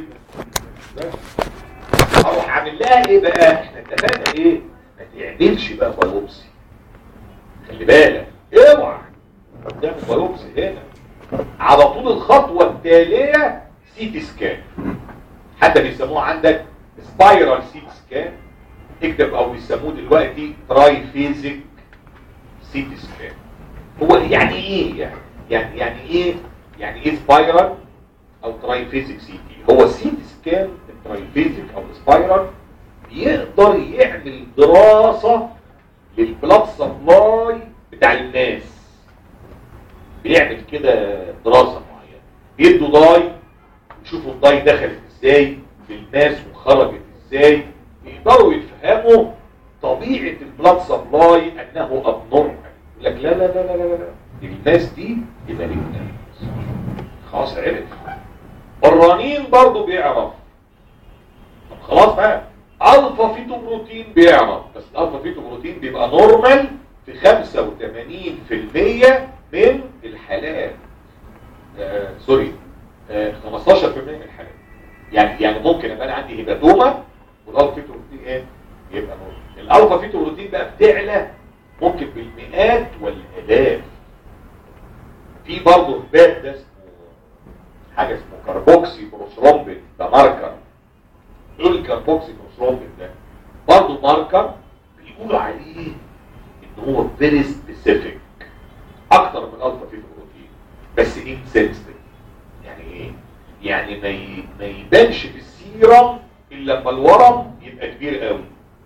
Speaker 1: اروح عامل لها ايه بقى احنا اتفقنا ايه ما تعملش بقى بايوبسي خلي بالك اوعى تعمل بايوبسي هنا على طول الخطوه التاليه سي تي سكان حتى بيسموها عندك سبايرال سي تي سكان اكتب او بيسموه دلوقتي تراي فيزيك سيتي سكان هو يعني ايه يعني يعني يعني ايه يعني ايه سبايرال او تراي فيزيك سي تي هو سيتي سكان التراي فيزيك او السبايرال يقدر يعمل دراسة للبلاد سبلاي بتاع الناس بيعمل كده دراسة معينة بيدوا داي يشوفوا الداي دخلت ازاي للناس وخرجت ازاي يقدروا يفهموا طبيعة البلاد سبلاي انه ابنورمال يقول لك لا لا لا لا لا لا الناس دي يبقى ليه ناس خلاص عرف الرنين برضو بيعرف طب خلاص بقى الفا فيتو بروتين بيعرف بس الالفا فيتو بروتين بيبقى نورمال في 85% من الحالات آه سوري آه 15% من الحالات يعني يعني ممكن ابقى انا عندي هيباتوما والالفا فيتو بروتين ايه يبقى نورمال الالفا فيتو بروتين بقى بتعلى ممكن بالمئات والالاف في برضه باب ده اسمه حاجه اسمه كاربوكسي بروثرومبين ده ماركر ايه الكاربوكسي بروثرومبين ده برضه ماركر بيقولوا عليه ان هو فيري سبيسيفيك اكتر من الفا فيتو بروتين بس انسنسيتيف يعني ايه يعني ما ي... ما يبانش في السيرم الا لما الورم يبقى كبير قوي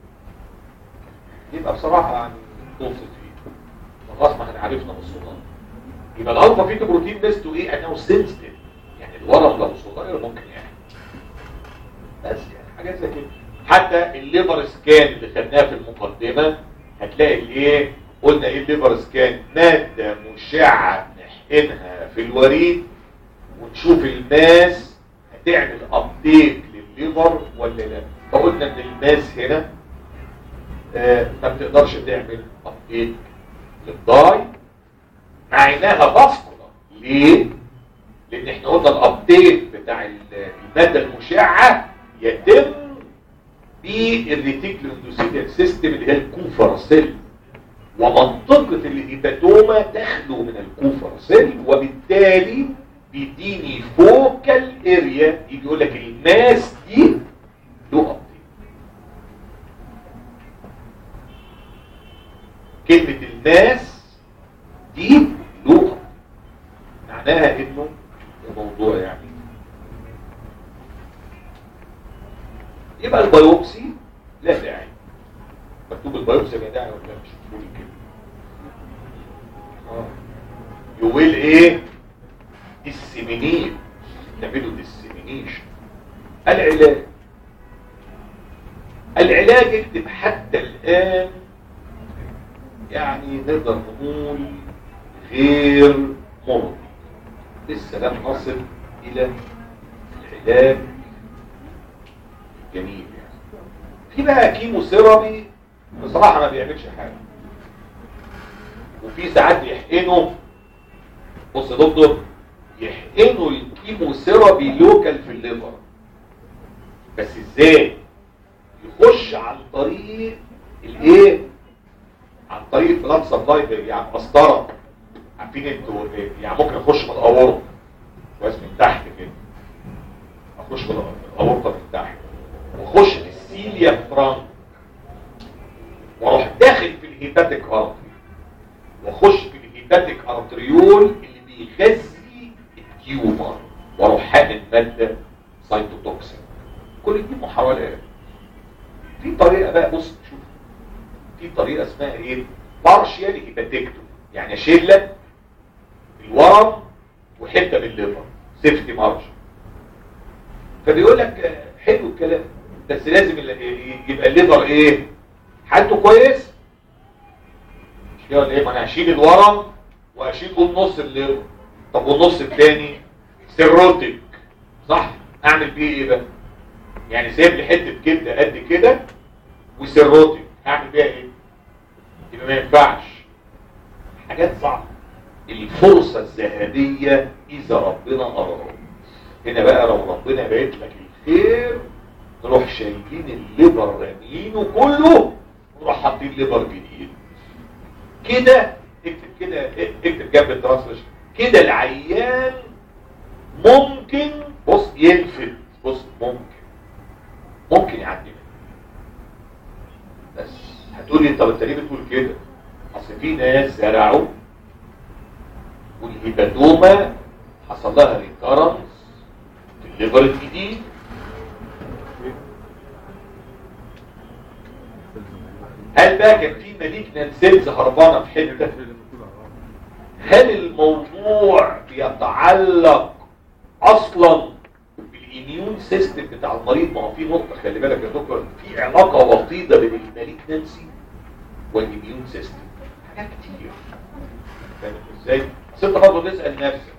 Speaker 1: يبقى بصراحه يعني توصف فيه خلاص ما احنا عرفنا بالصدى يبقى الالفا فيتو بروتين ميزته ايه انه سنسيتيف يعني الورم لو صغير ممكن يعني بس يعني حاجات زي كده حتى الليفر سكان اللي خدناه في المقدمه هتلاقي الايه قلنا ايه الليفر سكان ماده مشعه نحقنها في الوريد ونشوف الماس هتعمل ابديت للليفر ولا لا فقلنا ان الماس هنا آه ما بتقدرش تعمل ابديت للضاي مع انها باسكولار ليه لان احنا قلنا الابديت بتاع الماده المشعه يتم بالريتيكولو اندوثيليال سيستم اللي هي الكوفر سيل ومنطقه الهيباتوما تخلو من الكوفر سيل وبالتالي بيديني فوكال اريا يجي يقول لك الماس دي له ابديت كلمه الماس دي له معناها انه الموضوع يعني يبقى البيوبسي لا داعي مكتوب البيوبسي لا داعي ولا مش مكتوب كده اه يويل ايه ديسيمينيت نعمله ديسيمينيشن العلاج العلاج اكتب حتى الان يعني نقدر نقول غير مرضي لسه لم نصل الى العلاج الجميل يعني في بقى كيمو سيرابي بصراحة ما بيعملش حاجة وفي ساعات يحقنوا بص يا دكتور يحقنوا الكيمو سيرابي لوكال في الليفر بس ازاي يخش عن طريق الايه عن طريق البلاد سبلاي يعني مسطره عارفين انتوا يعني ممكن اخش من الاورطه كويس من تحت كده اخش من الاورطه من تحت واخش في السيليا فرانك واروح داخل في الهيباتيك ارتري واخش في الهيباتيك ارتريول اللي بيغذي التيومر واروح حامل ماده سايتوتوكسين كل دي محاولات في طريقه بقى بص شوف في طريقه اسمها ايه بارشيال هيباتيكتوم يعني اشيل لك الورم وحته من الليفر سيفتي مارجن فبيقول لك حلو الكلام بس لازم يبقى الليفر ايه حالته كويس مش كده ولا ايه ما انا هشيل الورم واشيل النص الليفر طب والنص الثاني سيروتيك صح اعمل بيه ايه بقى يعني سايب لي حته كبده قد كده وسيروتيك اعمل بيها ايه يبقى ما ينفعش حاجات صعبه الفرصه الذهبيه اذا ربنا اراد هنا بقى لو ربنا باعت لك الخير نروح شايلين الليبر راميينه كله ونروح حاطين ليبر جديد كده اكتب كده اكتب جنب الترانسليشن كده العيان ممكن بص ينفد بص ممكن ممكن يعدي منه هتقول لي طب انت ليه بتقول كده اصل في ناس زرعوا والهيباتوما حصل لها ريكارنس في الليفر الجديد هل بقى كان في مالجنان سيلز هربانه في حته هل الموضوع بيتعلق اصلا بالاميون سيستم بتاع المريض ما هو في نقطه خلي بالك يا دكتور في علاقه وطيده بين المالجنسي والاميون سيستم حاجات كتير فاهم ازاي؟ بس انت برضه تسال نفسك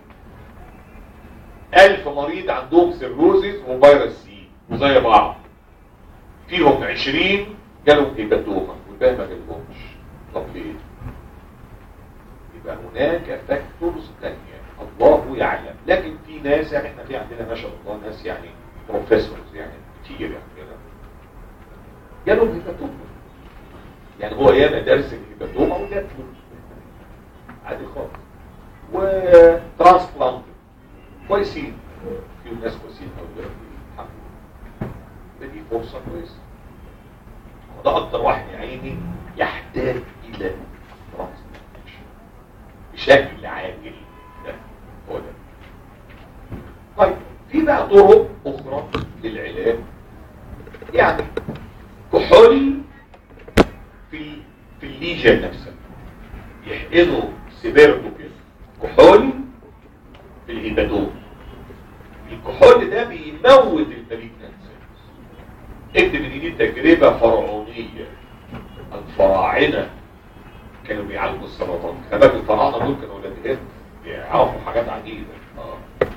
Speaker 1: 1000 مريض عندهم سيروزيس وفيروس سي وزي بعض فيهم 20 جالهم هيباتوما والباقي ما جالهمش طب ليه؟ يبقى هناك فاكتورز ثانيه الله يعلم لكن في ناس يعني احنا في عندنا ما شاء الله ناس يعني بروفيسورز يعني كتير يعني كده جالهم هيباتوما يعني هو ياما درس الهيباتوما وجات له عادي خالص وترانسبلانت كويسين في ناس كويسين قوي الحمد لله دي فرصه كويسه وده اكتر واحد يا عيني يحتاج الى ترانسبلانتيشن بشكل عاجل ده هو ده طيب في بقى طرق اخرى للعلاج يعني كحول في في الليجن نفسها يحقنوا سبيرتو كده كحول في الهيباتوم الكحول ده بيموت المالجنانس اكتب ان دي تجربه فرعونيه الفراعنه كانوا بيعالجوا السرطان خباك الفراعنه دول كانوا ولاد ايه بيعرفوا حاجات عجيبه اه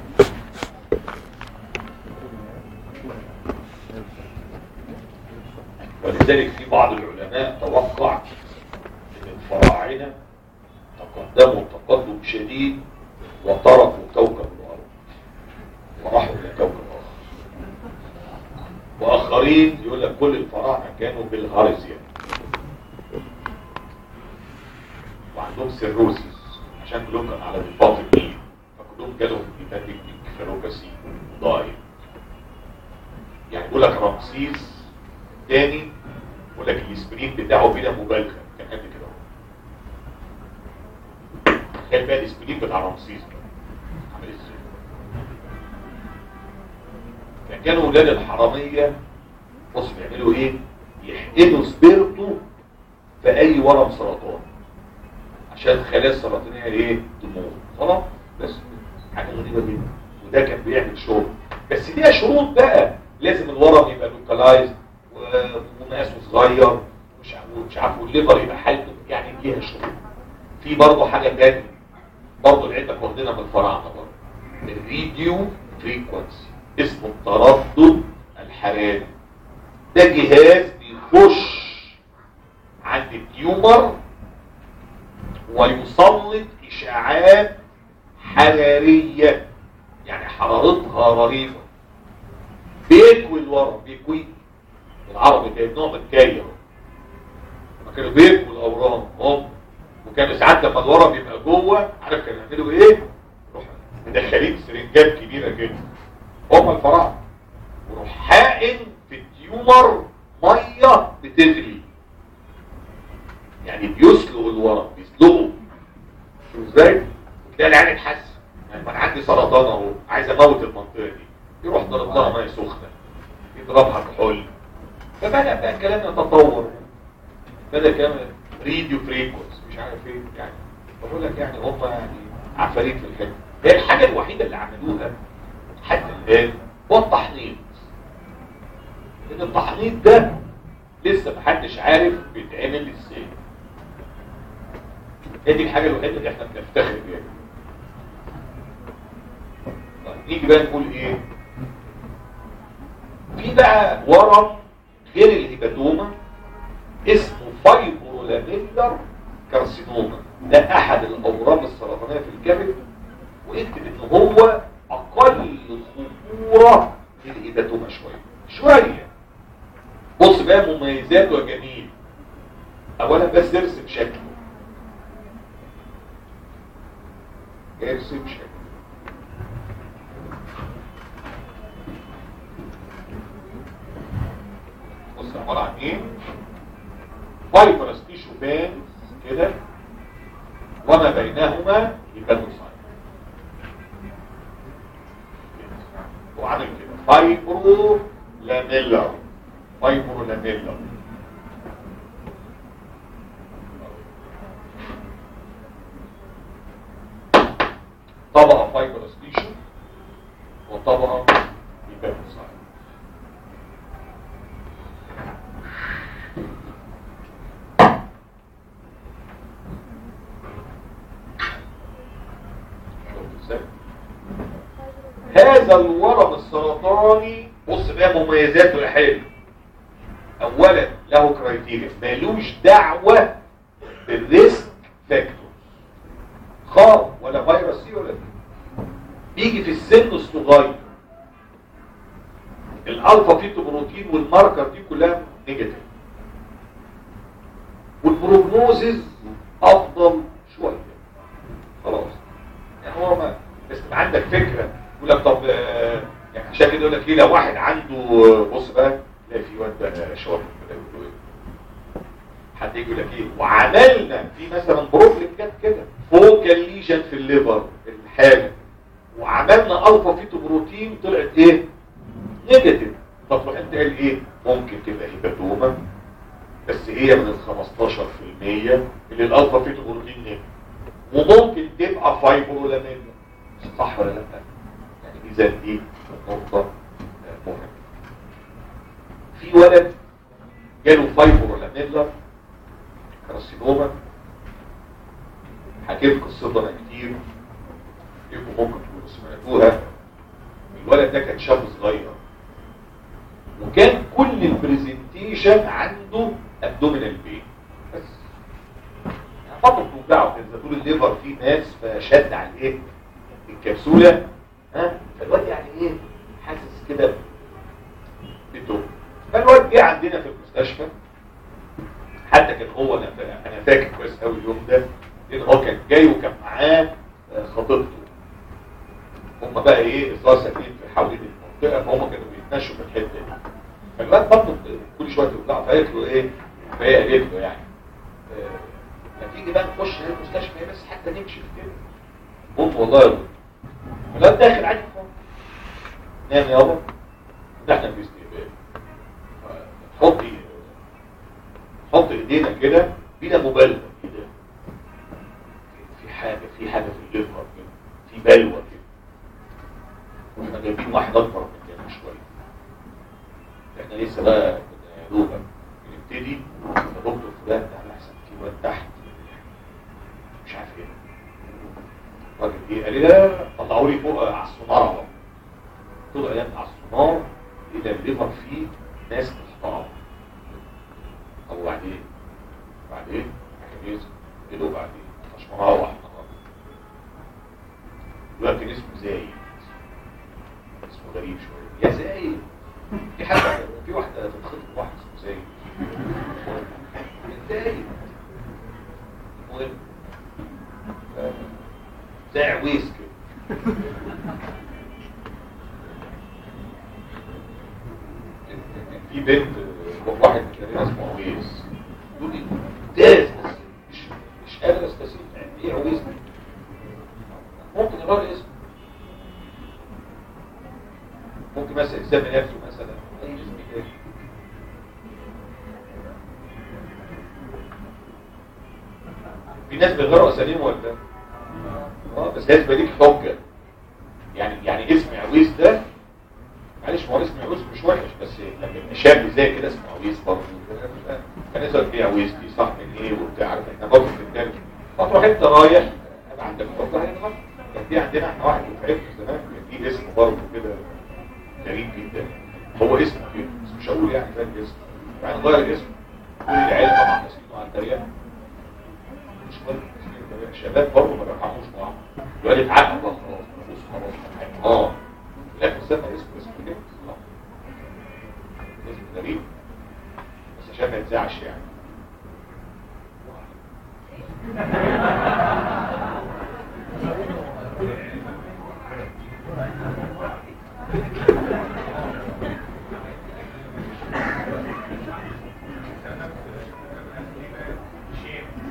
Speaker 1: ولذلك في بعض العلماء توقع ان الفراعنه تقدموا تقدم شديد وتركوا كوكب الارض وراحوا الى كوكب اخر واخرين يقول لك كل الفراعنه كانوا بالهارزيا وعندهم سيروسيس عشان كلهم كانوا على ضفاف النيل فكلهم جالهم هيباتيك كفالوباسي ضايع يعني يقول لك رمسيس تاني يقول لك الاسبرين بتاعه بلا مبالغه كان قد كده تخيل بقى الاسبرين بتاع رمسيس ده عامل ازاي كان كانوا ولاد الحراميه بص بيعملوا ايه يحقنوا سبيرتو في اي ورم سرطان عشان الخلايا السرطانيه ايه تموت خلاص بس حاجه غريبه جدا وده كان بيعمل شغل بس ليها شروط بقى لازم الورم يبقى لوكالايز ومقاسه صغير مش عارف مش عارف والليفر يبقى حالته يعني ليها شروط في برضه حاجه تانية برضه العلم واخدينها من الفراعنه برضه الريديو فريكونسي اسمه التردد الحراري ده جهاز بيخش عند التيومر ويسلط اشعاعات حراريه يعني حرارتها رهيبه بيكوي الورم بيكوي العربي كان نوع من الكاية لما كانوا بيكوي الاورام هم وكانوا ساعات لما الورم يبقى جوه عارف كانوا يعملوا ايه؟ يروح مدخلين سرنجات كبيره كده هم الفراعنه ويروح حائن في التيومر ميه بتغلي يعني بيسلق الورم بيسلقه شوف ازاي؟ تلاقي العين اتحسن يعني انا عندي سرطان اهو عايز اموت المنطقه دي يروح ضرب لها ميه سخنه يضربها كحول فبدا بقى الكلام يتطور بدا كلام ريديو فريكونس مش عارف ايه يعني بقول لك يعني هم يعني عفاريت في الحته هي الحاجه الوحيده اللي عملوها حتى الان هو التحنيط لان التحنيط ده لسه محدش عارف بيتعمل ازاي هي دي الحاجه الوحيده اللي احنا بنفتخر بيها طيب نيجي بقى نقول ايه في بقى ورم غير الهيباتوما اسمه فايبرولاميلر كارسينوما ده احد الاورام السرطانيه في الكبد واكتب ان هو اقل خطوره من الهيباتوما شويه شويه بص بقى مميزاته يا جميل اولا بس ارسم شكله ارسم شكله بص عباره عن ايه فايبرس تيشو بان كده وما بينهما هيباتوسايت وعامل كده فايبرو لاميلر فايبرو لاميلر طبقة فايبرس تيشو وطبقة هيباتوسايت شوف ازاي هذا الورم السرطاني بص بقى مميزاته يا حلو اولا له كرايتيريا مالوش دعوه بالريسك فاكتورز خالص ولا فيروس سي ولا دي بيجي في السن الصغير الالفا فيتو بروتين والماركر دي كلها نيجاتيف والبروجنوزز افضل شويه خلاص يعني هو ما بس ما عندك فكره يقول لك طب آه، يعني عشان كده يقول لك ايه لو واحد عنده آه، بص بقى تلاقي في واد بقى شاطر كده يقول ايه حد يجي يقول لك ايه وعملنا في مثلا بروبلم جت كده فوكال ليجن في الليفر الحاله وعملنا الفا فيتو بروتين طلعت ايه نيجاتيف طب انت قال ايه ممكن تبقى هيباتوما بس هي من ال 15% اللي الالفا فيتو بروتين نيجاتيف وممكن تبقى فايبرولامين صح ولا لا يعني اذا دي نقطه آه، مهمه في ولد جاله فايبرولامينلر كارسينوما حكيت قصتها انا كتير يبقوا ممكن تكونوا سمعتوها الولد ده كان شاب صغير وكان كل البرزنتيشن عنده ابدومينال بين بس يعني فتره توجعه كده طول الليفر فيه ناس فشد على الايه الكبسوله ها فالواد يعني ايه حاسس كده بتوب فالواد جه عندنا في المستشفى حتى كان هو انا فا- انا فاكر كويس قوي اليوم ده لان هو كان جاي وكان معاه آه، خطيبته هم بقى ايه اصدار ساكنين في حوالين المنطقه فهم كانوا بيتمشوا في الحته دي فالواد برضه كل شويه توجعه فقالت له ايه فهي قالت له يعني آه، ما تيجي بقى نخش هنا المستشفى بس حتى نكشف كده قلت والله يا ابني الواد داخل عادي خالص نام يابا ده احنا في استقبال حطي حط ايدينا كده بلا مبالغه كده في حاجه في حاجه في الليفر كده في بلوى كده واحنا جايبين واحد اكبر من كده شويه احنا لسه بقى كنا يا دوبك بنبتدي يا دكتور فلان تعالى احسن في واد تحت مش عارف ايه الراجل ايه قال لي لا طلعوا لي فوق على السونار اهو طلع يد على السونار الى الليفر فيه ناس تحتار طب وبعدين بعدين عشان يسكت ايه له بعدين مش مروح دلوقتي اسمه زايد اسمه غريب شويه يا زايد في حد في واحده بتخطب واحد اسمه زايد زايد المهم آه، زي عويس كده في بنت واحد كان اسمه عويس يقول لي ممتاز بس مش مش قادر استسيب يعني ايه عويس دي؟ ممكن يغير اسمه ممكن مثلا يسمي نفسه مثلا اي اسم تاني في ناس بيغيروا اساميهم ولا لا؟ اه بس لازم يبقى ليك حجه يعني يعني اسم عويس ده معلش ما هو اسم عويس مش وحش بس لما يبقى شاب زي كده اسمه عويس برضه كان يسأل فيه عويس دي صح من ايه وبتاع عارف احنا برضه في الدرس فتروح انت رايح هيبقى عندك فرصه هيتغير كان في عندنا احنا واحد في زمان كان في اسم برضه كده غريب جدا هو اسمه كده بس مش هقول يعني فاهم اسمه يعني غير الاسم كل العيال طبعا ناسينه على الطريقه مش مهم الشباب برضه ما بيرحموش بعض يقول لك عقل بقى خلاص مفيش خلاص اه لكن سمى اسمه اسمه كده آه. اسم غريب بس عشان ما يتزعش يعني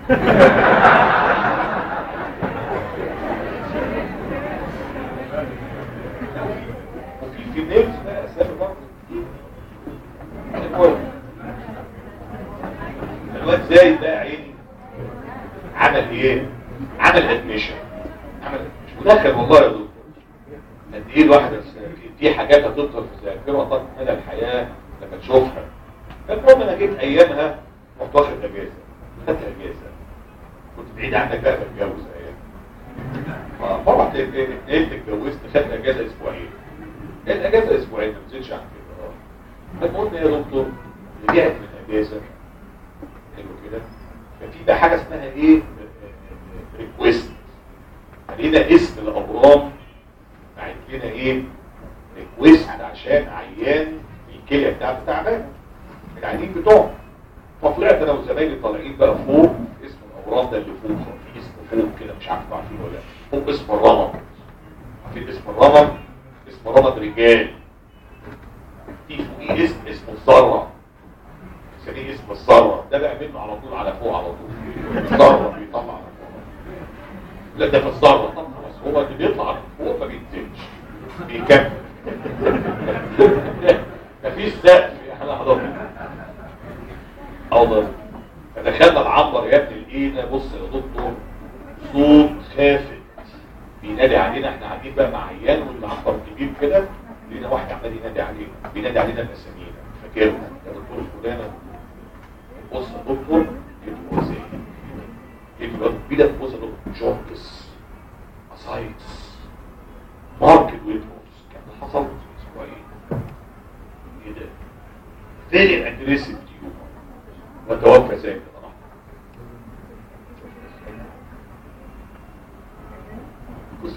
Speaker 1: وفي في نيلز بقى اسامي برضه المهم الواد زايد بقى عيني عمل ايه؟ عمل ادميشن عمل admission. ودخل والله يا دكتور قد ايه الواحد في- في حاجات هتفضل في ذاكره طول مدى الحياه لما تشوفها المهم انا جيت ايامها رحت واخد اجازه خدت اجازه كنت بعيد عنك بقى بتجوز ايام فرحت اتنقلت اتجوزت خدت اجازه اسبوعين الاجازه اسبوعين ما نزلش عن كده اه المهم يا دكتور رجعت من الاجازه حلو كده ففي بقى حاجه اسمها ايه ريكويست لقينا اسم الابرام بعت لنا ايه ريكويست عشان عيان الكليه بتاعته تعبانه العيانين بتوعه فطلعت انا وزمايلي طالعين بقى فوق اسم الابرام ده اللي فوق في اسم فوق كده مش عارف عارفين ولا لا فوق اسم الرمد عارفين اسم الرمد اسم رمد رجال في فوقيه اسم اسمه الذره نسميه اسم الذره ده بقى منه على طول على فوق على طول الذره بيطلع على فوق لا ده في الذره طبعا بس هو اللي بيطلع من فوق ما بينزلش بيكمل مفيش سقف احنا حضرنا حاضر فدخلنا العنبر يا ابني لقينا بص يا دكتور صوت خافت بينادي علينا احنا قاعدين بقى مع عيان والعنبر كبير كده لقينا واحد عمال ينادي علينا بينادي علينا باسامينا فاكرنا يا دكتور فلانه بص يا دكتور جبت ازاي جبت الواد بيدا بص يا دكتور جونكس اسايتس ماركت ويتروس كان حصل اسبوعين ايه ده فيري اجريسيف تيومر وتوفى زي كده راح قصص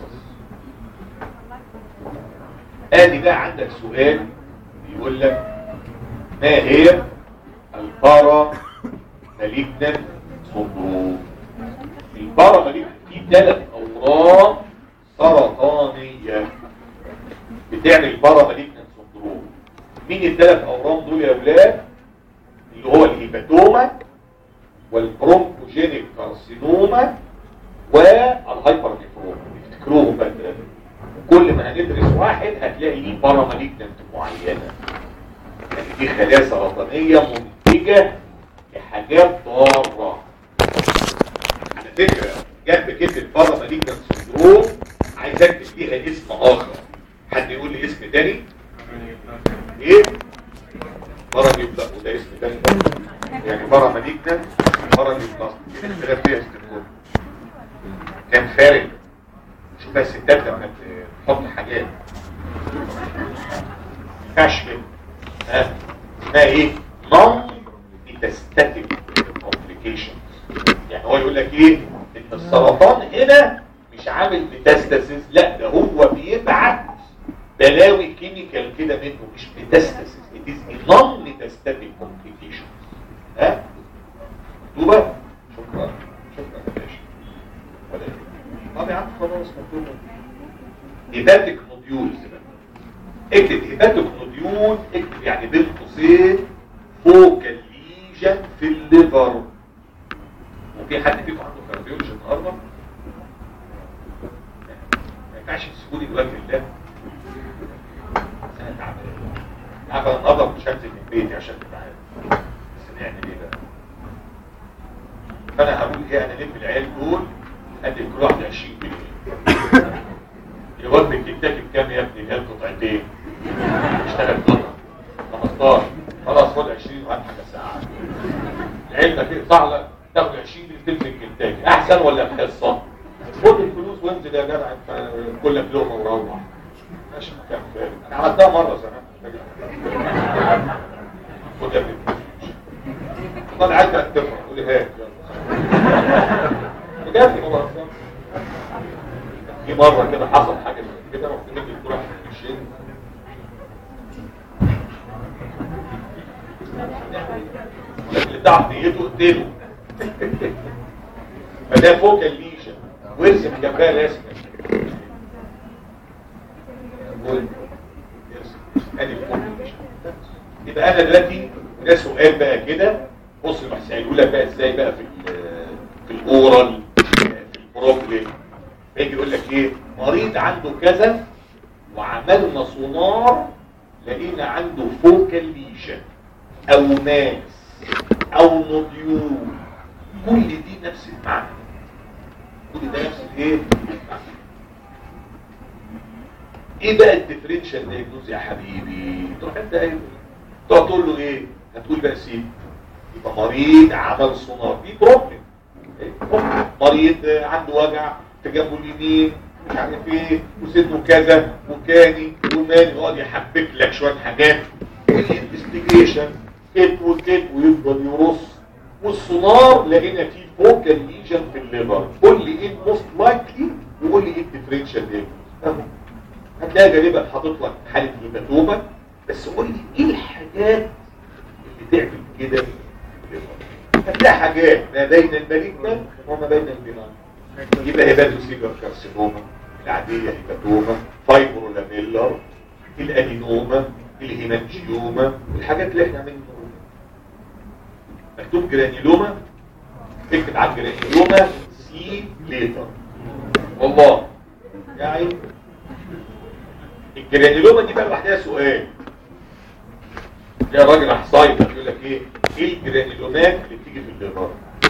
Speaker 1: ادي بقى عندك سؤال يقول لك ما هي البارا مالجنان سندروم البارا مالجنان في ثلاث اورام سرطانيه بتعمل بارا مالجنان سندروم مين الثلاث اورام دول يا اولاد اللي هو الهيباتوما والبرونكوجينيك كارسينوما والهايبر نيفروما افتكروهم بقى الثلاثة. كل ما هندرس واحد هتلاقي ليه بارا مالجنانت معينه يعني دي خلايا سرطانيه منتجه لحاجات ضاره على فكره جنب كلمه بارا مالجنانت سندروم عايز اكتب ليها اسم اخر حد يقول لي اسم تاني ايه بارا نيوبلا وده اسم تاني برضه. يعني بارا مالجنانت بارا نيوبلا اختلاف فيها استخدام كان فارق شوف بقى الستات لما تحط حاجات ينفعش كده ها اسمها ايه نون ميتاستاتيك كومبليكيشنز يعني هو يقول لك ايه ان السرطان هنا مش عامل ميتاستاسيس لا ده هو بيبعت بلاوي كيميكال كده منه مش ميتاستاسيس it is a non metastatic complication ها مكتوبه شكرا شكرا يا باشا ولا إيه؟ طب يا عم خلاص مكتوبه هيباتيك نوديولز اكتب هيباتيك نوديول اكتب يعني بين قوسين فوكال ليجن في الليفر وفي حد فيكم عنده كارديولوجي النهارده ما ينفعش تسيبوني دلوقتي لله انا تعبان عارف انا النهارده مش هنزل من بيتي عشان تبقى عارف بس نعمل ايه بقى فانا هقول ايه انا لم العيال دول ادي كل واحد 20 جنيه الواد بالكنتاكي بكام يا ابني العيال قطعتين اشتغل قطعه 15 خلاص خد 20 وهات حاجه ساعه العيال ما تقطع لك تاخد 20 تنزل كنتاكي احسن ولا حصه خد الفلوس وانزل يا جدع انت كلك لقمه وروح ماشي كام فارق انا عملتها مره زمان خد يا ابني الفلوس والله عايز تفرح قول لي هات يلا بجد والله في مرة كده حصل حاجة زي كده رحت نجي كل واحد في الشين اللي تعرف نيته اقتله فده فوق الليشن وارسم جنبها رسمة ادي فوق الليشن يبقى انا دلوقتي ده سؤال بقى كده بص بحس هيقول لك بقى ازاي بقى في ال- الاورال في البروبلم فيجي يقول لك ايه مريض عنده كذا وعملنا سونار لقينا عنده فوكال ليجن او ماس او نوديول كل دي نفس المعنى كل ده نفس الايه المعنى ايه بقى الديفرنشال دايجنوز يا حبيبي تروح انت قايل تقعد تقول له ايه هتقول بقى سيب يبقى مريض عمل سونار دي بروبلم مريض عنده وجع في جنبه اليمين مش عارف ايه وسنه كذا وكاني وماني يقعد يحبك لك شويه حاجات والانفستيجيشن كت وكت ويفضل يرص والسونار لقينا فيه فوكال ليجن في الليفر قول لي ايه الموست لايكلي وقول لي ايه الديفرنشال دايجنوز هتلاقي غالبا حاطط لك حاله هيماتوما بس قول لي ايه الحاجات اللي تعمل كده في الليفر هتلاقي حاجات ما بين المالجنان وما بين البنان يبقى هيباتوسيجر كارسينوما العادية هيباتوما فايبرولاميلر الادينوما الهيمانجيوما الحاجات اللي احنا عاملين نقولها مكتوب جرانيلوما اكتب على الجرانيلوما سي ليتر والله يعني الجرانيلوما دي بقى لوحدها سؤال يا راجل راح صايد يقول لك ايه ايه الجرانيلومات اللي بتيجي في الليفر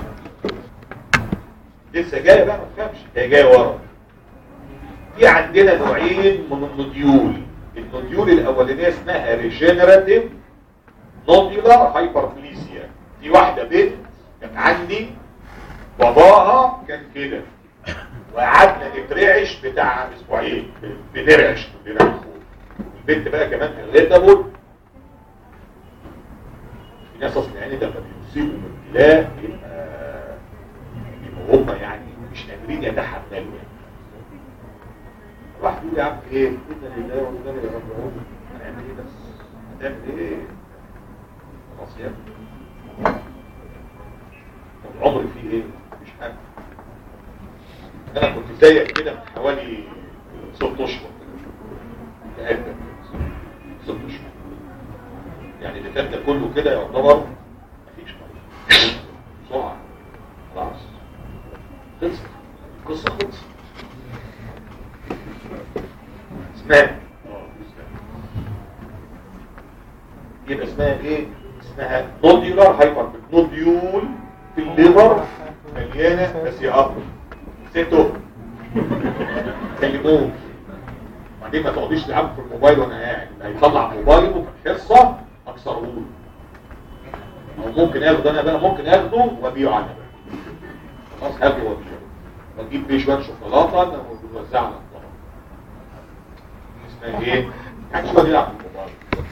Speaker 1: لسه جايه بقى ما تفهمش هي جايه ورا في عندنا نوعين من النوديول النوديول الاولانيه اسمها ريجنراتيف نوديولار هايبربليسيا في واحده بنت كانت عندي باباها كان كده وقعدنا نترعش بتاع اسبوعين بنرعش كلنا على الخوف البنت بقى كمان الريتابل في ناس اصلا يعني لما بيصيبوا من ابتلاء يبقى يبقوا هم يعني مش قادرين يتحملوا يعني راح يقول يا عم ايه انا لله وانا اليه راجعون هنعمل ايه بس هنعمل ايه خلاص يا ابني طب العمر فيه ايه مش حاجه انا كنت زيك كده من حوالي ست اشهر تقدم ست اشهر يعني اللي فات ده كله كده يعتبر مفيش مريض بسرعه خلاص خلصت القصه خلصت اسمها يبقى اسمها ايه اسمها نوديولار هايبر نوديول في الليفر مليانه بس يا اب سيتو كلموه بعدين ما تقعديش تلعب في الموبايل وانا قاعد هيطلع موبايله في الحصه اكسره له او ممكن اخده انا بقى ممكن اخده وابيعه انا بقى خلاص هاخده وابيعه واجيب بيه شويه شوكولاته انا وبنوزعها على الطلبه اسمها ايه؟ يعني شويه يلعب في الموبايل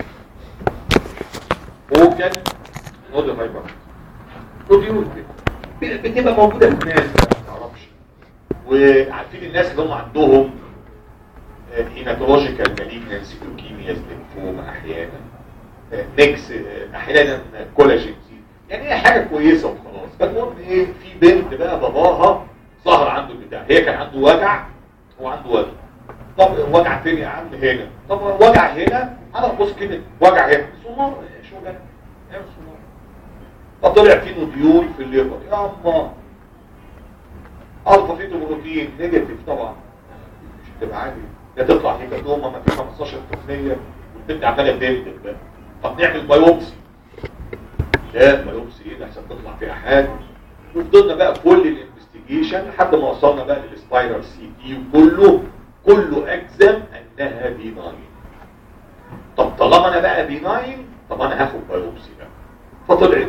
Speaker 1: فوكال نود فايبر نوديول كده بتبقى موجوده في الناس ما تعرفش وعارفين الناس اللي هم عندهم هيماتولوجيكال ماليجنسي لوكيميا ليمفوما احيانا ميكس احيانا كولاجين يعني هي حاجه كويسه وخلاص فالمهم ايه في بنت بقى باباها ظهر عنده البتاع هي كان عنده وجع هو عنده وجع طب وجع فين يا عم هنا طب وجع هنا انا بص كده وجع هنا سونار شو ده اعمل سونار فطلع في نوديول في الليفر يا اما الفا فيتو بروتين نيجاتيف طبعا مش هتبقى عادي يا تطلع هيكاتوما ما في 15% والبنت عماله تدلدل بقى طب نعمل بايوبسي لا بايوبسي ايه ده عشان تطلع فيها حاجه وفضلنا بقى كل الانفستيجيشن لحد ما وصلنا بقى للسبايرال سي تي وكله كله اجزم انها بيناين طب طالما انا بقى بيناين طب انا هاخد بايوبسي بقى فطلعت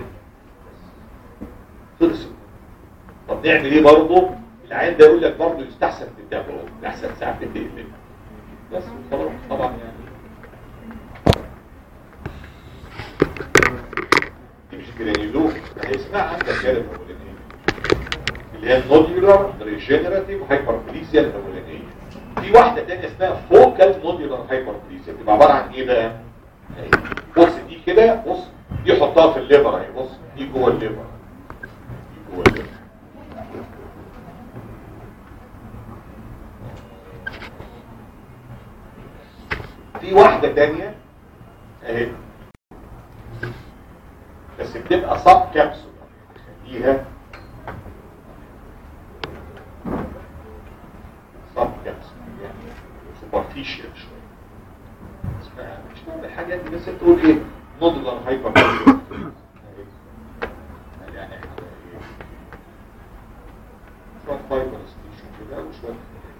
Speaker 1: خلص طب نعمل ايه برضه العيان ده يقول لك برضه يستحسن تتابعه احسن ساعه تقلب بس خلاص طبعا يعني دي مش جرانيلوم هي اسمها عندك كده الاولانيه اللي هي النوديولار ريجنراتيف هايبربليسيا الاولانيه في واحده ثانيه اسمها فوكال نوديولار هايبربليسيا بتبقى عباره عن ايه بقى أهي. بص دي كده بص دي حطها في الليفر اهي بص دي جوه الليفر دي جوه الليفر في واحدة تانية اهي بس بتبقى صاب كبسول خليها اتريشيا شويه اسمها مش مهم الحاجات دي بس تقول ايه نودلر هايبر يعني احنا إيه؟ شويه فايبر ستيشن كده وشويه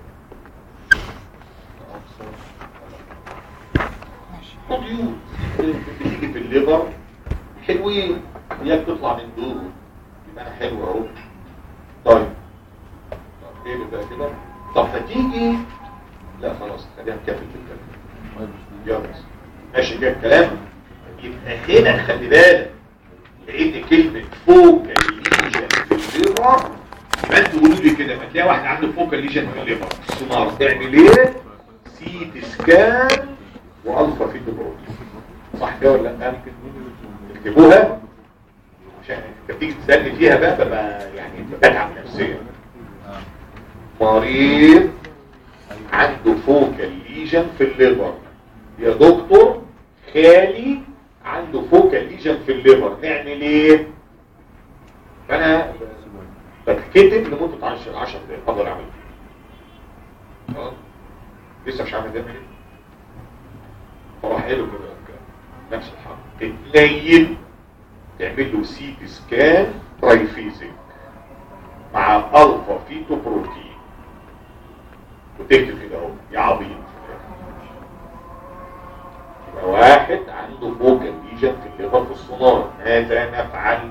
Speaker 1: قضيوت بتيجي في الليبر حلوين هي بتطلع من دول يبقى انا حلو اهو طيب طب ايه اللي بقى كده طب هتيجي لا خلاص خليها نكمل بالكلام يلا ماشي كده الكلام يبقى هنا خلي بالك لان كلمه فوق الليجن في الليبر يبقى انتوا قولوا لي كده ما تلاقي واحد عنده فوق الليجن في الليبر السونار تعمل ايه سي سكان والفا فيتو بروتين صح كده ولا لا اكتبوها عشان انت بتيجي تسالني فيها بقى ببقى يعني بتعب نفسيا مريض عنده فوكال ليجن في الليبر يا دكتور خالي عنده فوكال ليجن في الليبر نعمل ايه فانا بتكتب لمده 10 10 دقايق اقدر اعمل كده اه لسه مش عامل ده ايه فراح قاله كده نفس الحرف تتنيل تعمل له سي تي سكان ترايفيزيك مع الفا فيتو بروتين وتكتب كده اهو يا عبيط يبقى واحد عنده فوكال ليجن في الليفر في السونار ماذا نفعل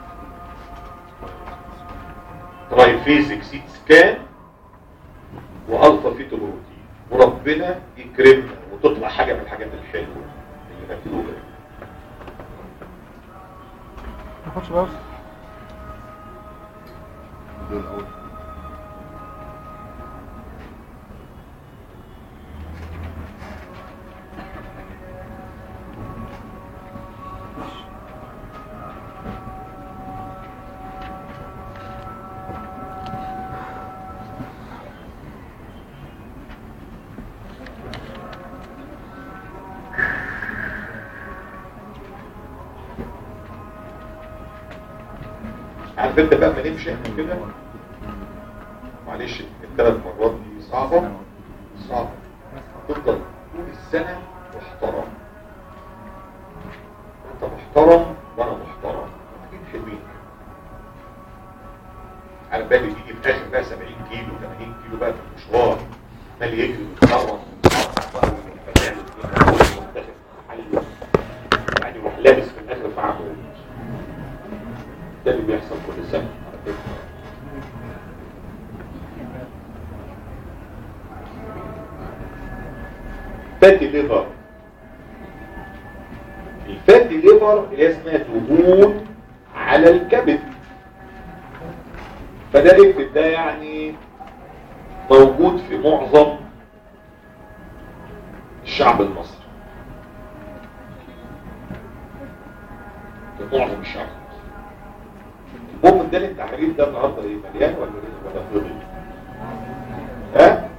Speaker 1: ترايفيزيك سيت سكان والفا فيتو بروتين وربنا يكرمنا وتطلع حاجه من الحاجات الحلوه اللي مكتوبه دي.
Speaker 3: ما تاخدش باوس
Speaker 1: عارف انت بقى ما نمشي احنا كده معلش الثلاث مرات دي صعبة صعبة تفضل طول السنة محترم انت محترم وانا محترم اكيد حلوين على بالي بيجي في اخر بقى 70 كيلو 80 كيلو بقى في المشوار مال يجري ويتمرن يعني يروح لابس في الاخر في عمود ده اللي بيحصل كل سنة على فكرة فاتي ليفر الفاتي ليفر اللي هي اسمها دهون على الكبد فده اكتب ده يعني موجود في معظم الشعب المصري في معظم الشعب المصري المهم ده التحرير ده النهارده ايه مليان ولا ايه ولا فاضي ها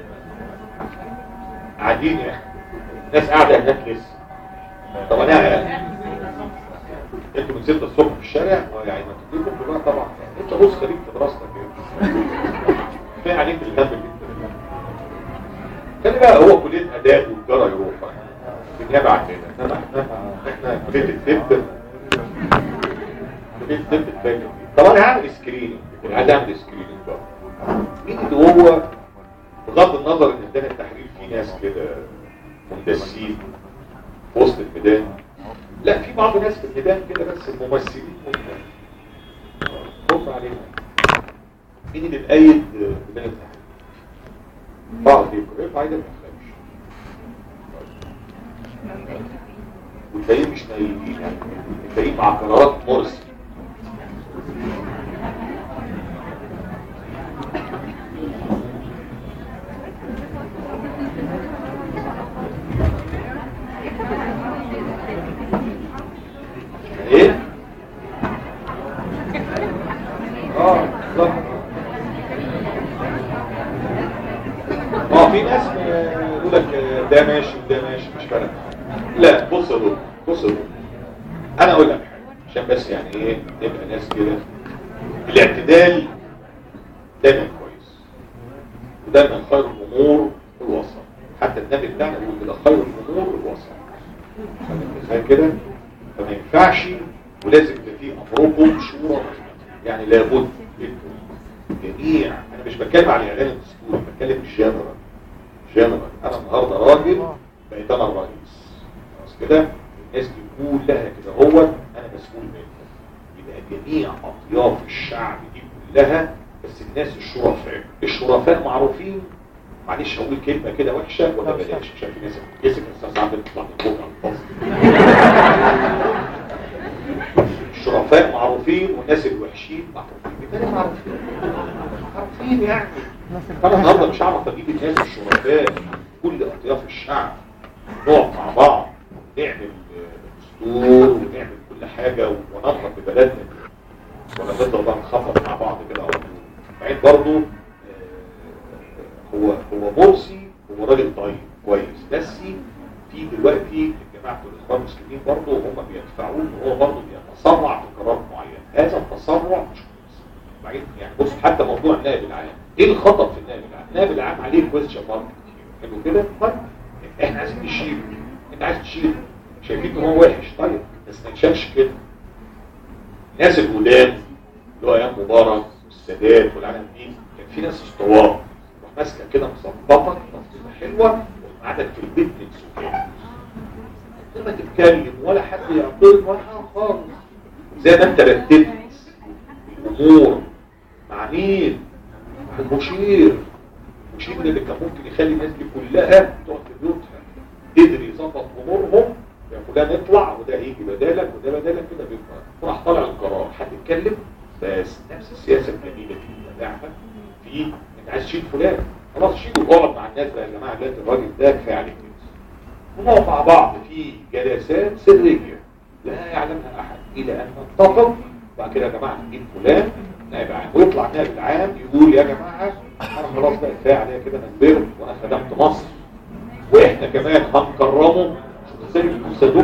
Speaker 1: قاعدين يا اخي ناس قاعده هناك لسه طب انا انتوا من 6 الصبح في الشارع اه يعني ما تديكم دلوقتي طبعا انت بص خليك في دراستك كده في عليك الهم اللي انت خلي بقى هو كليه اداب والجرى يروح بالنيابه عننا انما احنا احنا كليه الطب كليه الطب تبين طب انا هعمل سكريننج انا عايز اعمل سكريننج بقى مين اللي هو بغض النظر ان ميدان التحرير فيه ناس كده مندسين في وسط الميدان لا في بعض ناس في الميدان كده بس الممثلين ممكن خف عليهم مين اللي مأيد ميدان التحرير بعض يقول ارفع ايدك ما تخافش والباقيين مش مأيدين يعني الباقيين مع قرارات مرسي ايه اه بالظبط اه في ناس آه، يقول لك آه، ده ماشي وده ماشي مش فارق لا بص يا دكتور بص يا دكتور انا اقول لك حاجه عشان بس يعني ايه نبقى ناس كده الاعتدال دايما كويس ودايما خير الامور الوسط حتى النبي بتاعنا يقول كده خير الامور الوسط زي كده فما ينفعش ولازم يبقى في امركم شورى يعني لابد جميع انا مش بتكلم على اعلان الدستور بتكلم جنرال جنرال انا النهارده راجل بقيت انا الرئيس خلاص كده الناس دي كلها كده هو انا مسؤول منها يبقى جميع اطياف الشعب دي كلها بس الناس الشرفاء الشرفاء معروفين معلش هقول كلمه كده وحشه ولا بلاش عشان في ناس يسك الساعه بتطلع من فوق على الشرفاء معروفين والناس الوحشين معروفين يبقى معروفين معروفين يعني انا النهارده مش هعرف اجيب الناس الشرفاء كل اطياف الشعب نقعد مع بعض نعمل دستور ونعمل كل حاجه وننهض ببلدنا ولا نفضل بقى نخبط مع بعض كده على طول بعدين برضه هو هو مرسي هو راجل طيب كويس بس في دلوقتي الجماعه بتوع الاخوان المسلمين برضه هم بيدفعوه ان هو برضه بيتسرع في قرار معين هذا التسرع مش كويس بعدين يعني بص حتى موضوع النائب العام ايه الخطا في النائب العام؟ النائب العام عليه كويستشن مارك كتير حلو كده طيب احنا عايزين نشيله انت عايز تشيله شايفين ان هو وحش طيب بس ما يتشالش كده الناس القدام اللي هو ايام مبارك والسادات والعالم دي كان في ناس اسطوار تروح ماسكه كده مظبطه تفصيله حلوه وقعدك في البيت من سكان لما تتكلم ولا حد يعطيك ولا حاجه خالص زي ما انت رتبت الامور مع مين؟ مع المشير المشير اللي كان ممكن يخلي الناس دي كلها تقعد في بيوتها قدر يظبط امورهم يا فلان اطلع وده هيجي بدالك وده بدالك كده بيبقى راح طالع القرار حد يتكلم بس نفس السياسه الجميله دي بتاعها في انت عايز تشيل فلان خلاص شيله اقعد مع الناس بقى يا جماعه دلوقتي الراجل ده كفايه عليك كده ونقعد مع بعض في جلسات سريه لا يعلمها احد الى ان نتفق بعد كده يا جماعه نجيب فلان نائب عام ويطلع النائب العام يقول يا جماعه انا خلاص بقى كفايه عليا كده انا كبرت وانا خدمت مصر واحنا كمان هنكرمه زي الصندوق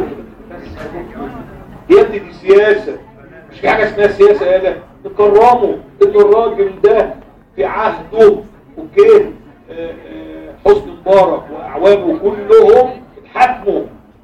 Speaker 1: يا ابني دي سياسه مش في حاجه اسمها سياسه يالا نكرمه ان الراجل ده في عهده اوكي آه، آه، حسني مبارك واعوانه كلهم اتحاكموا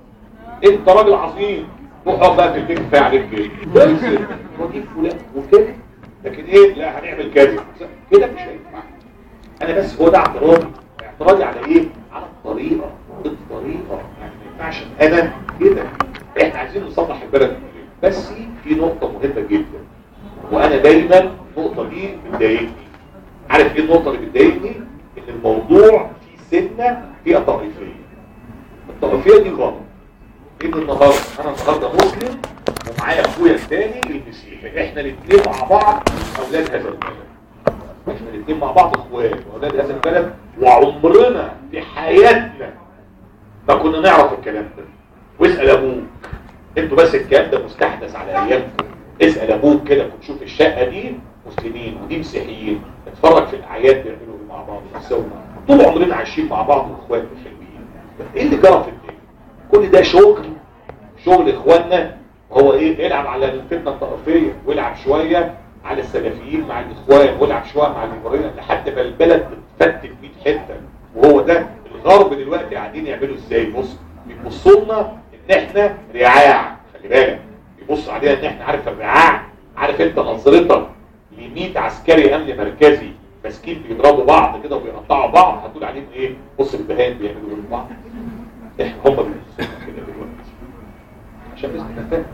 Speaker 1: انت راجل عظيم روح اقعد بقى في البيت كفايه عليك كده بس وجيب فلان وكده لكن ايه لا هنعمل كذا كده مش هينفع انا بس هو ده اعتراضي اعتراضي على ايه على الطريقه الطريقه يعني ما ينفعش انا كده احنا عايزين نصلح البلد كلها. بس في نقطه مهمه جدا وانا دايما النقطه دي بتضايقني عارف ايه النقطه اللي بتضايقني ان الموضوع فيه سنه فيها طائفيه الطائفيه دي غلط ان النهارده انا النهارده مسلم ومعايا اخويا الثاني المسيحي احنا الاثنين مع بعض اولاد هذا البلد احنا الاثنين مع بعض اخوات واولاد هذا البلد وعمرنا في حياتنا ما كنا نعرف الكلام ده واسال ابوك انتوا بس الكلام ده مستحدث على ايامكم اسال ابوك كده كنت تشوف الشقه دي مسلمين ودي مسيحيين اتفرج في الاعياد بيعملوا ايه مع بعض يسووا طول عمرنا عايشين مع بعض واخوات حلوين ايه اللي جرى في الدنيا كل ده شغل شغل اخواننا هو ايه يلعب على الفتنه الطائفيه ويلعب شويه على السلفيين مع الاخوان ويلعب شويه مع الليبراليين لحد ما البلد تتفتت 100 حته وهو ده الغرب دلوقتي قاعدين يعملوا ازاي بص بيبصوا لنا ان احنا رعاع خلي بالك بيبص علينا ان احنا عارف الرعاع عارف انت نظرتك ل 100 عسكري امن مركزي ماسكين بيضربوا بعض كده وبيقطعوا بعض هتقول عليهم ايه بص البهائم بيعملوا ايه بعض احنا هم بيبصوا كده دلوقتي عشان بس نفهم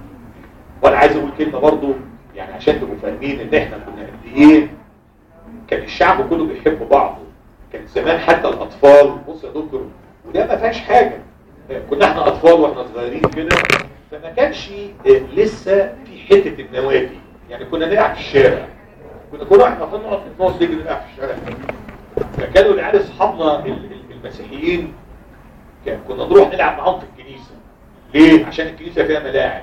Speaker 1: وانا عايز اقول كلمه برضو يعني عشان تبقوا فاهمين ان احنا كنا قد ايه كان الشعب كله بيحب بعضه كان زمان حتى الاطفال بص يا دكتور وده ما فيهاش حاجه كنا احنا اطفال واحنا صغيرين كده فما كانش لسه في حته النوادي يعني كنا نلعب في الشارع كنا كنا احنا نقعد نقعد نجري نلعب في الشارع فكانوا العيال اصحابنا المسيحيين كان كنا نروح نلعب معاهم في الكنيسه ليه عشان الكنيسه فيها ملاعب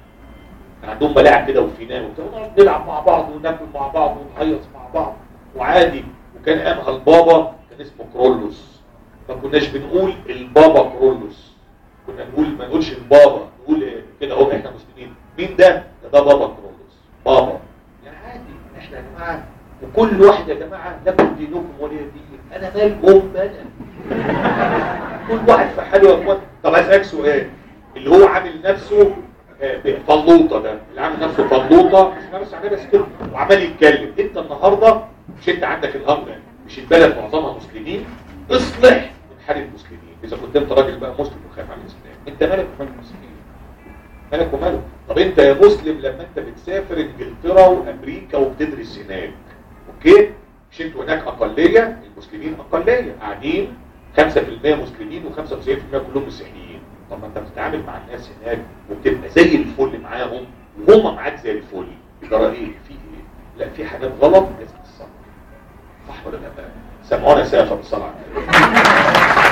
Speaker 1: كان عندهم ملاعب كده وفينام وبتاع ونقعد نلعب مع بعض وناكل مع بعض ونهيص مع بعض وعادي وكان ايامها البابا كان اسمه كرولوس ما كناش بنقول البابا كرولوس كنا نقول ما نقولش البابا نقول كده اهو احنا مسلمين مين ده؟ ده, ده بابا كرولوس بابا يعني عادي احنا يا جماعه وكل واحد يا جماعه لكم دينكم ولي دين انا مالكم انا كل واحد في حاله يا اخوان طب اسالك سؤال اللي هو عامل نفسه آه، فلوطه ده اللي عامل نفسه فلوطه اسمها بس عليه بس كده وعمال يتكلم انت النهارده مش انت عندك الامر مش البلد معظمها مسلمين اصلح من حال المسلمين اذا كنت انت راجل بقى مسلم وخايف على الاسلام انت مالك ومال المسلمين مالك وماله طب انت يا مسلم لما انت بتسافر انجلترا وامريكا وبتدرس هناك اوكي مش انتوا هناك اقليه المسلمين اقليه قاعدين 5% مسلمين و95% كلهم مسيحيين طب ما انت بتتعامل مع الناس هناك وبتبقى زي الفل معاهم وهم معاك زي الفل ترى ايه في ايه لا في حاجات غلط لازم تصلح صح ولا لا سمعونا سافر بالصلاه على النبي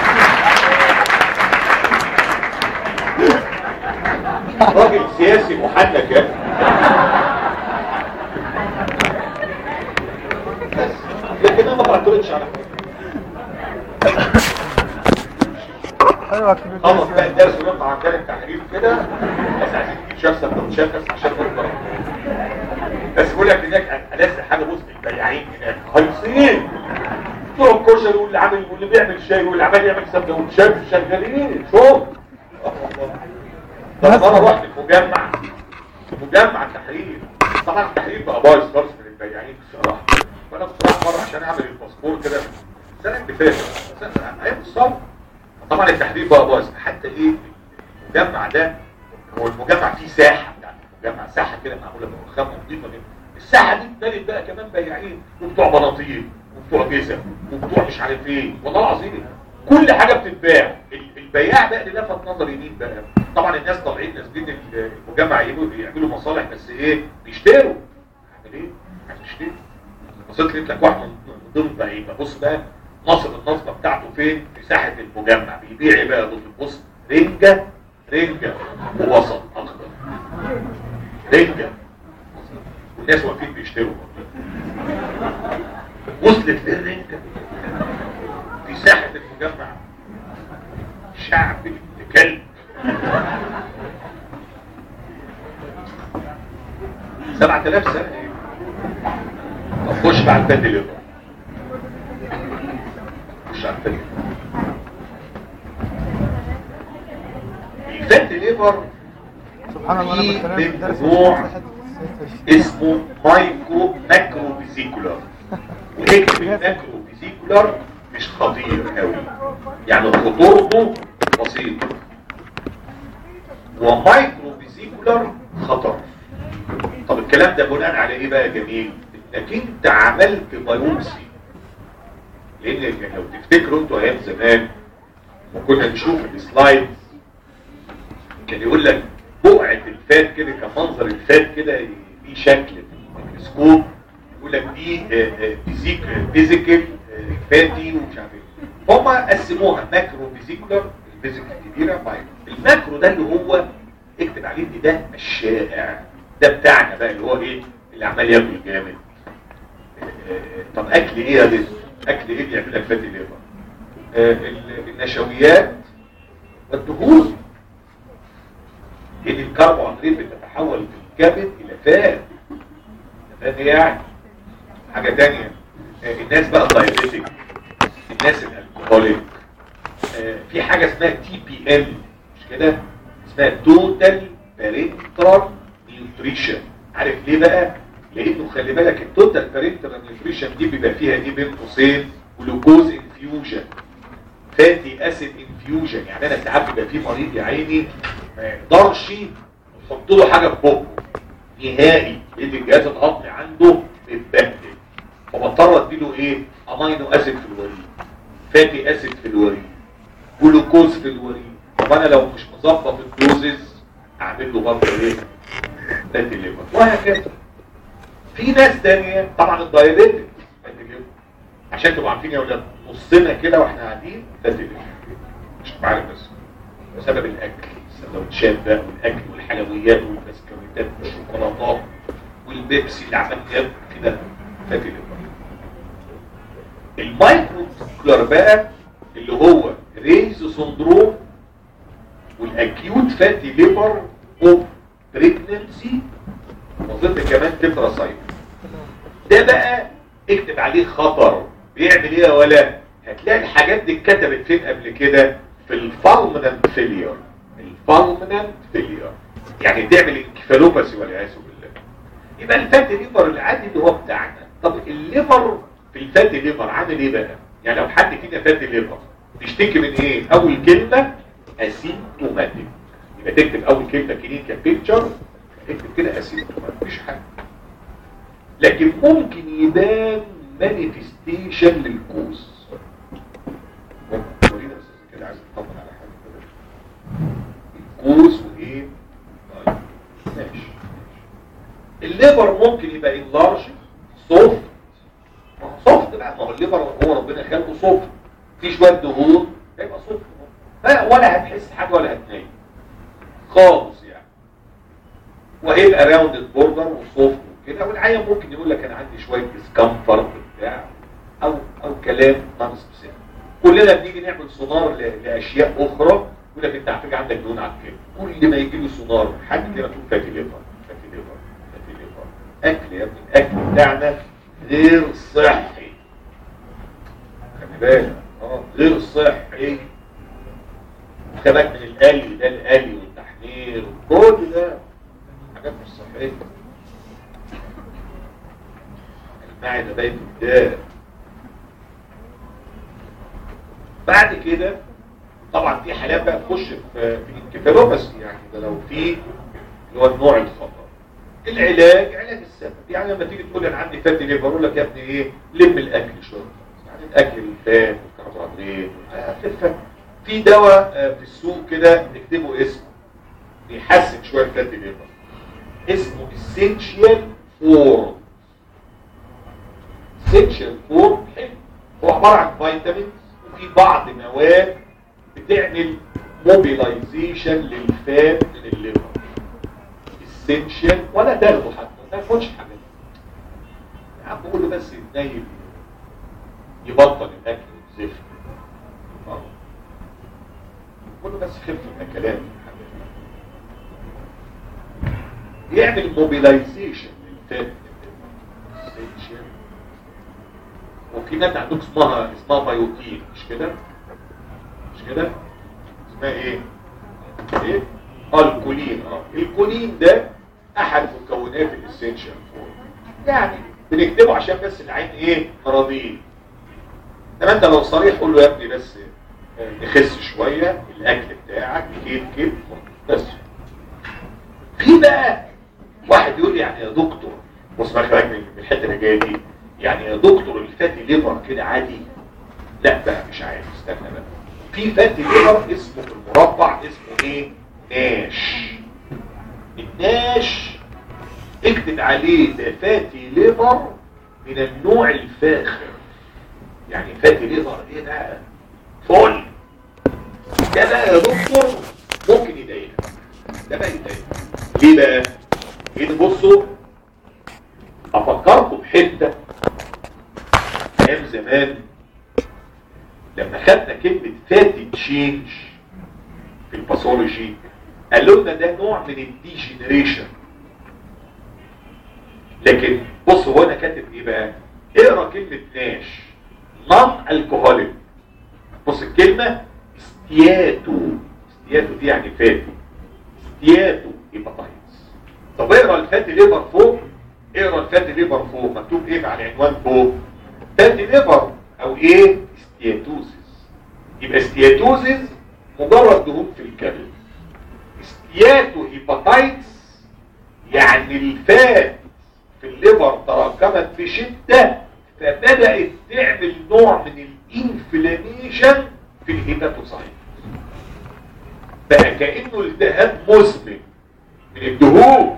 Speaker 1: راجل سياسي محنك يا ابني. بس لكن انا ما بعترضش على حاجه
Speaker 3: ايوه كده
Speaker 1: خلص بقى الدرس ونطلع عن كان التحرير كده بس عايزين نجيب شويه سندوتشات بس عشان نفطر بس بقول لك هناك ألذ حاجه بص البياعين هناك هايصين بتوع الكشري واللي عامل واللي بيعمل شاي واللي عمال يعمل سندوتشات شغالين شوف طب مره رحت المجمع مجمع التحرير طبعا التحرير بقى بايظ خالص من البياعين بصراحه فانا كنت رايح مره عشان اعمل الباسبور كده السنه اللي فاتت سنة- ايام الصبر طبعا التحرير بقى بايظ حتى ايه المجمع ده هو المجمع فيه ساحه بتاعت المجمع ساحه كده معموله برخام نظيفه جدا الساحه دي اتملت بقى كمان بياعين وبتوع بناطيل وبتوع جزم وبتوع مش عارف ايه والله العظيم كل حاجه بتتباع ال- البياع بقى اللي لفت نظري مين بقى طبعا الناس طالعين نازلين المجمع يعملوا يعملوا مصالح بس ايه بيشتروا اعمل ايه هتشتري بصيت لقيت لك واحد من من ضمن بقى ايه بص بقى ناصر النصبه بتاعته فين في ساحه المجمع بيبيع ايه بقى ضد بص رنجه رنجه ووسط اخضر رنجه والناس واقفين بيشتروا وصلت للرنجه في ساحه المجمع شعب كلب سبعة آلاف سنة ايه طب خش بقى على الفات الليفر خش على الفات الفات ليفر
Speaker 3: سبحان الله انا كنت
Speaker 1: في
Speaker 3: في الدرس
Speaker 1: موضوع
Speaker 3: مش حته السياسة.
Speaker 1: اسمه مايكرو ماكرو فيزيكولار واكتب الماكرو فيزيكولار مش خطير قوي يعني خطورته بسيطه ومايكرو فيزيكولار خطر طب الكلام ده بناء على ايه بقى يا جميل انك انت عملت بايوبسي لان لو تفتكروا انتوا ايام زمان وكنا نشوف السلايدز كان يقول لك بقعة الفات كده كمنظر الفات كده ليه شكل في الميكروسكوب يقول لك دي فيزيك فيزيكال فاتي ومش عارف ايه هم قسموها ماكرو فيزيكولار الفيزيك الكبيره مايكرو الماكرو ده اللي هو اكتب عليه ان ده الشائع ده بتاعنا بقى اللي هو ايه اللي عمال ياكل جامد آه، طب اكل ايه يا رزق اكل ايه بيعمل لك فاتي ليفر آه، ال- النشويات والدهون لان الكربوهيدرات بتتحول في الكبد الى فات فات إيه يعني حاجه تانية آه، الناس بقى الدايبيتك الناس الالكوهوليك آه، في حاجه اسمها تي بي ام مش كده اسمها توتال بارنترال نيوتريشن عارف ليه بقى لانه خلي بالك التوتال بارنترال نيوتريشن دي بيبقى فيها ايه بين قوسين جلوكوز انفيوجن فاتي اسيد انفيوجن يعني انا ساعات بيبقى في مريض يا عيني ما يقدرش يحط له حاجه في بقه نهائي لان الجهاز الهضمي عنده متبهدل فبضطر اديله ايه امينو اسيد في الوريد فاتي اسيد في الوريد جلوكوز في الوريد طب انا لو مش مظبط الدوزز اعمل له برضه ايه فاتي ليفر وهكذا في ناس تانية طبعا الدايابيتك فاتي ليفر عشان تبقوا عارفين يا ولاد نصنا كده واحنا قاعدين فاتي ليفر مش عارف بس بسبب الاكل السندوتشات بقى والاكل والحلويات والبسكويتات والشوكولاتات والبيبسي اللي عمال ياكل كده فاتي ليفر المايكرو فاسكولار بقى اللي هو ريز سندروم والاكيوت فاتي ليفر اوف بريجننسي وظن كمان تتراسايت ده بقى اكتب عليه خطر بيعمل ايه يا ولا هتلاقي الحاجات دي اتكتبت فين قبل كده في الفالمنت فيلير الفالمنت فيلير يعني تعمل انكفالوباسي والعياذ بالله يبقى الفاتي ليفر العادي اللي هو بتاعنا طب الليفر في الفاتي ليفر عامل ايه بقى يعني لو حد فينا فاتي ليفر بيشتكي من ايه اول كلمه اسيمتوماتيك يبقى تكتب اول كلمه كلينيكال بيكتشر تكتب كده اسيمتوماتيك مفيش حاجه لكن ممكن يبان مانيفستيشن للكوز ورينا بس كده عايز اطمن على حاجه كده الكوز وايه طيب ماشي الليفر ممكن يبقى انلارج سوفت ما هو سوفت بقى ما هو الليفر هو ربنا خلقه سوفت في شويه دهون هيبقى سوفت لا ولا هتحس حاجه ولا هتنام خالص يعني وهيبقى راوندد بوردر وسوفت وكده والعيان ممكن يقول لك انا عندي شويه ديسكمفورت بتاع او او كلام نون سبيسيفيك كلنا بنيجي نعمل سونار ل- لاشياء اخرى يقول لك انت على فكره عندك دهون على الكلى كل ما يجي له سونار حد كده تقول فاتي ليفر فاتي ليفر فاتي ليفر اكل يا ابني الاكل بتاعنا غير صحي خلي بالك اه غير صحي كمان من القلي ده القلي والتحمير وكل ده حاجات مش صحيه المعده بقت الداء بعد كده طبعا في حالات بقى تخش في في انكفالوباسي يعني ده لو في اللي هو النوع الخطر العلاج علاج السبب يعني لما تيجي تقول انا عندي فاتي ليفر اقول لك يا ابني ايه لم الاكل شويه يعني الاكل الفات والكربوهيدرات آه، خفة. في دواء آه، في السوق كده نكتبه اسمه بيحسن شويه الفاتي ليفر اسمه اسينشال فور اسينشال فور حلو هو عباره عن فيتامينز وفي بعض مواد بتعمل موبيلايزيشن للفات من الليفر اسينشال ولا تاخده حتى ما تاخدش حاجه يا عم قول له بس يتنيل يبطل الاكل والزفت آه. قول له بس خف من الكلام يعمل موبيلايزيشن للفات اسينشال وفي ناس عندك اسمها اسمها بايوتين مش كده مش كده اسمها ايه ايه اه الكولين اه الكولين ده احد مكونات الاسينشال فور يعني بنكتبه عشان بس العين ايه مرضين انما انت لو صريح قول له يا ابني بس آه، نخس شويه الاكل بتاعك كيف كيف بس في بقى واحد يقول لي يعني يا دكتور بص بقى خليك من الحته اللي جايه دي يعني يا دكتور الفاتي ليفر كده عادي لا بقى مش عارف استنى بقى في فاتي ليفر اسمه في المربع اسمه ايه ناش الناش اكتب عليه ده فاتي ليفر من النوع الفاخر يعني فاتي ليفر ايه ده فل ده بقى يا دكتور ممكن يضايقك ده بقى يضايقك ليه بقى ايه بصوا افكركم بحته ايام زمان لما خدنا كلمه فاتي تشينج في الباثولوجي قالوا لنا ده نوع من الديجنريشن لكن بص هو انا كاتب ايه بقى اقرا كلمه ناش نون الكحوليك بص الكلمه استياتو استياتو دي يعني فاتي استياتو هيباتايتس طب اقرا الفاتي ليفر فوق اقرا الفاتي ليفر فوق مكتوب ايه على العنوان فوق فاتي ليفر او ايه استياتوزيس يبقى استياتوزيس مجرد دهون في الكبد استياتو هيباتايتس يعني الفات في الليفر تراكمت بشدة فبدأت تعمل نوع من الانفلاميشن في الهيباتوسايت بقى كأنه التهاب مزمن من الدهون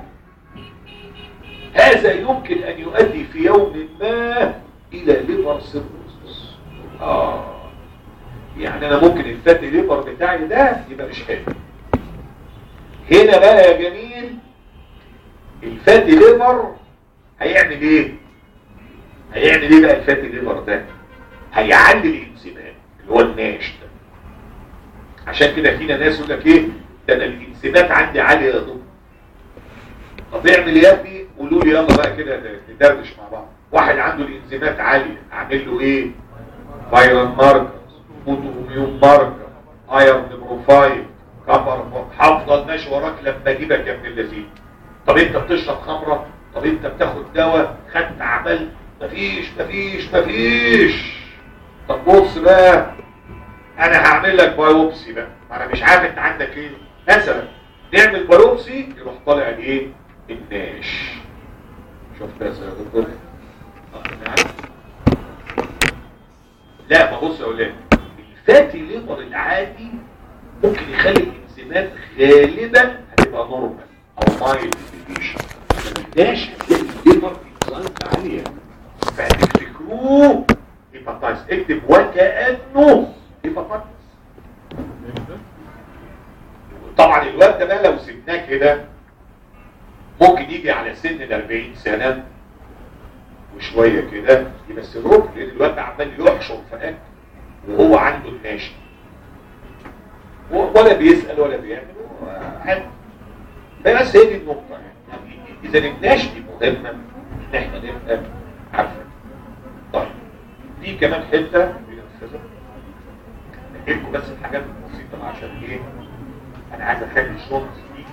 Speaker 1: هذا يمكن أن يؤدي في يوم ما إلى ليفر سيروسس آه يعني أنا ممكن الفاتي ليفر بتاعي ده يبقى مش حلو هنا بقى يا جميل الفاتي ليفر هيعمل ايه هيعمل ايه بقى الفاتي ليفر ده هيعلي الانزيمات اللي هو الناش ده عشان كده فينا ناس يقول لك ايه ده انا الانزيمات عندي عاليه يا دكتور طب اعمل ايه يا ابني قولوا لي يلا بقى كده ندردش مع بعض واحد عنده الانزيمات عاليه اعمل له ايه فايرال ماركرز اوتوميون ماركر ايرون بروفايل كفر هفضل ماشي وراك لما اجيبك يا ابن اللذين طب انت بتشرب خمره طب انت بتاخد دواء خدت عمل مفيش مفيش مفيش طب بص بقى انا هعمل لك بايوبسي بقى انا مش عارف انت عندك ايه مثلا نعمل بايوبسي يروح طالع ايه الناش شفت بس يا دكتور آه، نعم. لا ما بص يا اولاد الفاتي ليبر العادي ممكن يخلي الانزيمات غالبا هتبقى نورمال او مايلد ديفيشن الناش هتلاقي الليبر انزيمات عاليه فهتفتكروه هيباتايتس اكتب وكانه هيباتايتس طبعا الواد ده بقى لو سبناه كده ممكن يجي على سن ال 40 سنه وشويه كده يبقى سيروك لان الواد ده عمال يحشر في اكل وهو عنده الناشي و- ولا بيسال ولا بيعمل هو عادي بس هي دي النقطه يعني اذا الناشي دي مهمه ان احنا نبقى عارفين طيب في كمان حته بنفذها لكم بس الحاجات البسيطه عشان ايه انا عايز اخلي الشغل دي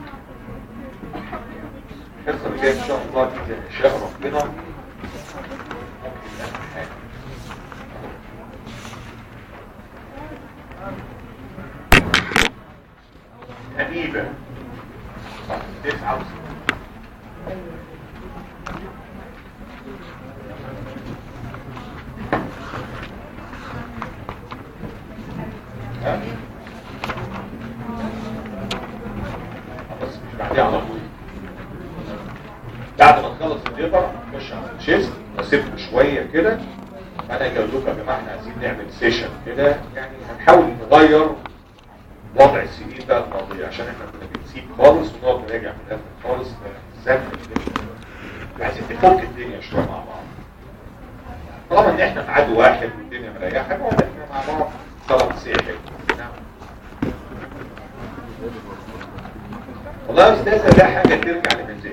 Speaker 1: الحصه اللي جايه ان شاء الله دي ان شاء ربنا ممكن نعمل حاجه حبيبه تسعة وستين ها؟ بس مش بعديها على طول بعد ما تخلص الليبر نخش على الشيست نسيبه شويه كده انا جاي لكم يا جماعه احنا عايزين نعمل سيشن كده يعني هنحاول نغير وضع السنين بقى الماضيه عشان احنا كنا بنسيب خالص ونقعد نراجع من الاخر خالص زمن عايزين نفك الدنيا شويه مع بعض طالما ان احنا في عدو واحد والدنيا مريحه نقعد احنا مع بعض ثلاث ساعات نعم والله يا استاذ ده حاجه ترجع لمزاجي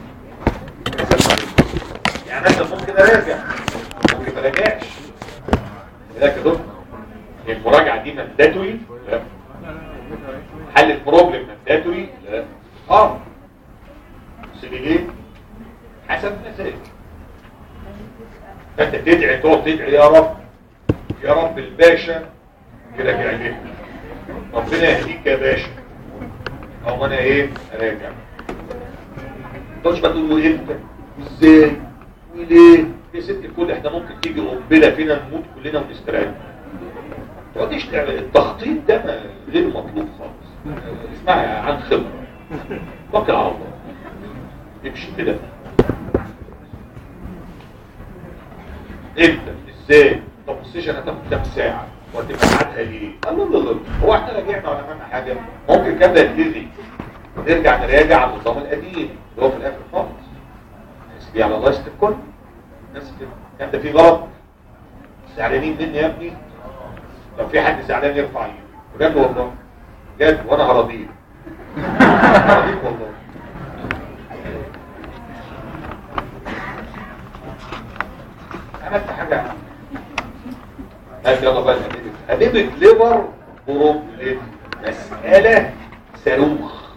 Speaker 1: يعني انت ممكن اراجع ممكن ما اراجعش لكن دكتور المراجعه دي مانداتوري لا حل البروبلم مانداتوري لا اه بس ليه حسب مزاجك انت تدعي تقعد تدعي يا رب يا رب الباشا يراجع ليه ربنا يهديك يا باشا او انا ايه اراجع مش بتقول له امتى ازاي وليه يا ست الكل احنا ممكن تيجي قنبله فينا نموت كلنا ونستريح ما تقعديش تعمل التخطيط ده ما- غير مطلوب خالص اسمعي عن خبره توكل على الله امشي كده امتى ازاي طب السيشن هتاخد كام ساعه وهتبقى ميعادها ليه قال لا لا لا هو احنا راجعنا ولا عملنا حاجه ممكن الكلام ده يتلغي نرجع نراجع على النظام القديم اللي هو في الاخر خالص نسبي على الله يستر الكل الناس كده الكلام ده فيه غلط زعلانين مني يا ابني لو في حد زعلان يرفع ايده بجد والله بجد وانا هراضيه هراضيك والله عملت حاجة قال يلا بقى الأنيميك أنيميك ليفر بروبلم مسألة صاروخ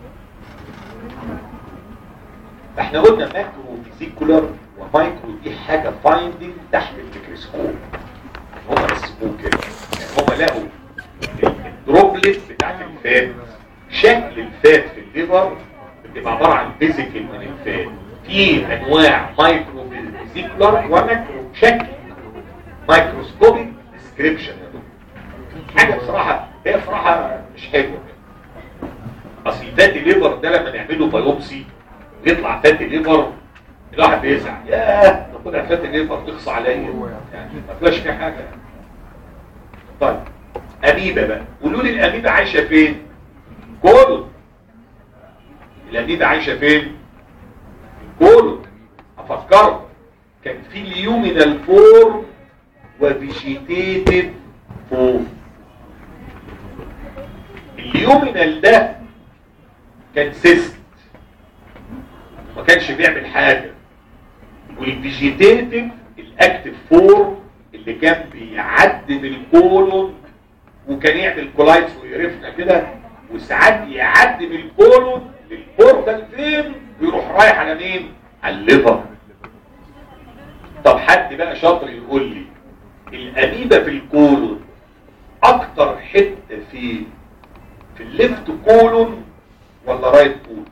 Speaker 1: احنا قلنا ماكرو فيزيكولار ومايكرو دي حاجة فايندنج تحت الميكروسكوب هم رسموه كده يعني هم لقوا الدروبلت بتاعت الفات شكل الفات في الليفر بتبقى عبارة عن فيزيكال من الفات في انواع مايكرو فيزيكولار وماكرو شكل مايكروسكوبيك ديسكريبشن حاجه بصراحه هي بصراحه مش حلوه اصل فاتي ليفر ده لما نعمله بايوبسي يطلع فاتي ليفر الواحد بيزعل ياه ناخدها فاتي ليفر تخص عليا يعني ما فيهاش فيها حاجه طيب اميبا بقى قولوا لي الاميبا عايشه فين كولون الاميبا عايشه فين كولون افكرك كان في اليومينال فور وفيجيتيتيف فور اليومينال ده كان سيست ما كانش بيعمل حاجة والفيجيتيتيف الاكتف فور اللي كان بيعدي بالكولون وكان يعمل كولايتس ويقرفنا كده وساعات يعدي بالكولون للبورتال فين ويروح رايح على مين على الليفر طب حد بقى شاطر يقول لي الاميبا في الكولون اكتر حته في في الليفت كولون ولا رايت كولون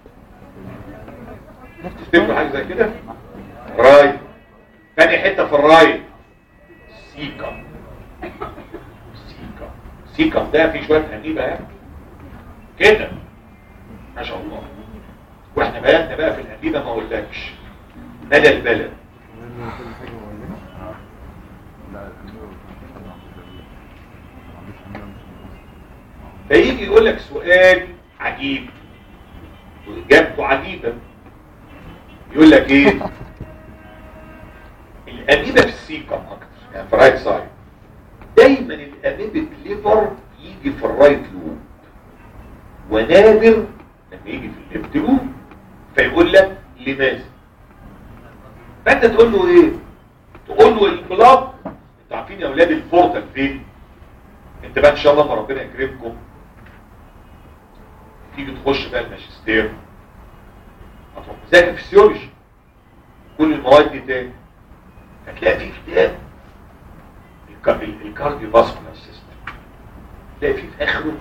Speaker 1: تفتكروا حاجه زي كده رايت تاني حته في الرايت سيكا سيكا سيكا ده في شويه اميبا يعني كده ما شاء الله واحنا بياننا بقى في الاميبا ما اقولكش مدى البلد فيجي يقول لك سؤال عجيب واجابته عجيبه يقول لك ايه الاميبا في السيكم اكتر يعني في الرايت سايد دايما الاميبا ليفر يجي في الرايت لوب ونادر لما يجي في الليفت لوب فيقول لك لماذا فانت تقول له ايه تقول له البلاط انتوا عارفين يا اولاد البورتال فين انت بقى ان شاء الله ما ربنا يكرمكم تيجي تخش بقى الماجستير هتروح تذاكر فيسيولوجي كل المواد دي تاني هتلاقي في كتاب الكارديو فاسكولار سيستم تلاقي فيه في اخره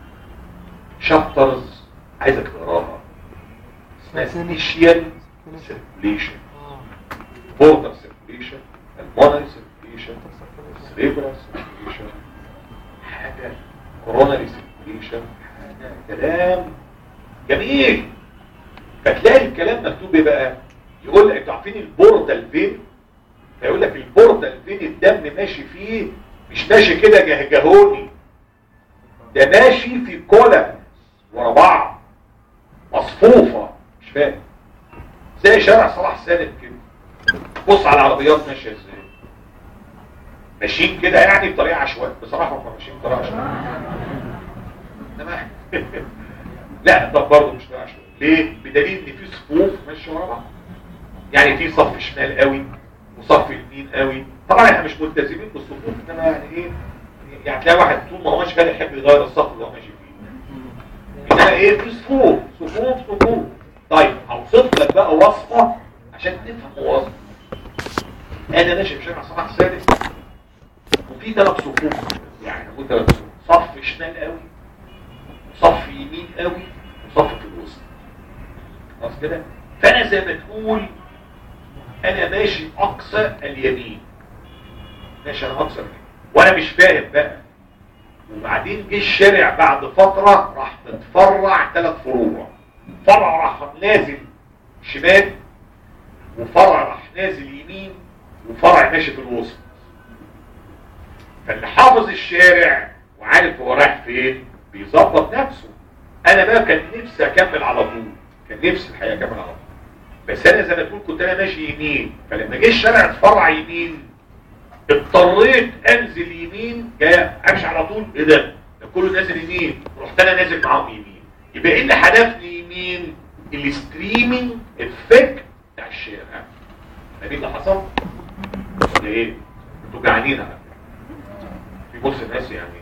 Speaker 1: شابترز عايزك تقراها اسمها سبيشال سيركوليشن بوردر سيركوليشن المونري سيركوليشن سريبرال سيركوليشن حاجه كوروناري سيركوليشن حاجه كلام جميل فتلاقي الكلام مكتوب ايه بقى يقول لك انتوا عارفين البوردال فين فيقول لك البوردال فين الدم ماشي فيه مش ماشي كده جهجهوني ده ماشي في كولم ورا بعض مصفوفه مش فاهم زي شارع صلاح سالم كده بص على العربيات ماشيه ازاي ماشيين كده يعني بطريقه عشوائيه بصراحه هم ماشيين بطريقه عشوائيه انما لا ده برضه مش بطريقه عشوائيه ليه بدليل ان في صفوف ماشيه ورا بعض يعني في صف شمال قوي وصف يمين قوي طبعا احنا مش ملتزمين بالصفوف انما يعني ايه يعني تلاقي واحد طول ما هو ماشي كده يحب يغير الصف اللي هو ماشي فيه انما ايه في صفوف صفوف صفوف طيب هوصف لك بقى وصفه عشان تفهم وصفه انا ماشي في شارع صلاح سالم وفي ثلاث صفوف يعني هو ثلاث صفوف صف شمال قوي وصف يمين قوي وصف في الوسط خلاص كده فانا زي ما تقول انا ماشي اقصى اليمين ماشي انا اقصى اليمين وانا مش فاهم بقى وبعدين جه الشارع بعد فترة راح متفرع ثلاث فروع فرع راح نازل شمال وفرع راح نازل يمين وفرع ماشي في الوسط فاللي حافظ الشارع وعارف هو رايح فين بيظبط نفسه انا بقى كان نفسي اكمل على طول كان نفسي الحقيقه اكمل على طول بس انا زي ما تقول كنت انا ماشي يمين فلما جه الشارع اتفرع يمين اضطريت انزل يمين جاي امشي على طول ايه ده ده كله نازل يمين رحت انا نازل معاهم يمين يبقى ايه اللي حدفني يمين الستريمينج افكت بتاع الشارع ما دي اللي حصل ولا ايه انتوا جعانين على فكره في بص الناس يعني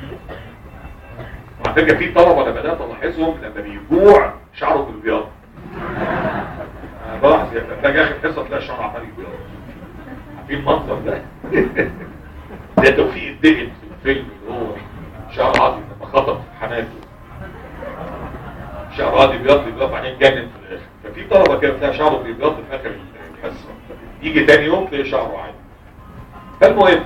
Speaker 1: وعلى فكره في طلبه انا بدات الاحظهم لما بيجوع شعره بالبياض انا بلاحظ يعني باجي اخر حصه تلاقي شعره عمال يبيض عارفين المنظر ده ده توفيق الدقن في الفيلم اللي هو شعر عاطي لما خطب حماته شعر عاطي بيض بيض بعدين جنن في الاخر ففي طلبه كده تلاقي شعره بيبيض في اخر الحصه يجي تاني يوم تلاقي شعره عادي فالمهم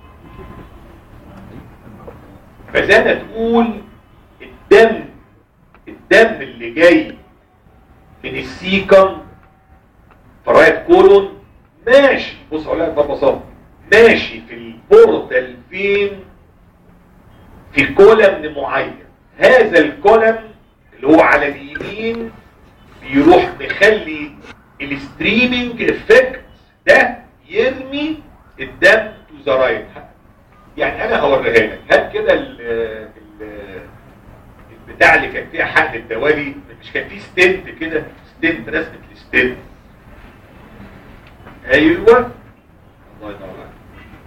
Speaker 1: فزي ما تقول الدم الدم اللي جاي من السيكم فرايت كولون ماشي بص اقول لك ببساطه ماشي في البوردال فين في كولم معين هذا الكولم اللي هو على اليمين بيروح مخلي الستريمينج افكت ده يرمي الدم تو ذا رايت يعني انا هوريها لك هات كده ال ال البتاع اللي كان فيها حقن الدوالي مش كان فيه ستنت كده ستنت رسمه الستنت ايوه الله ينور عليك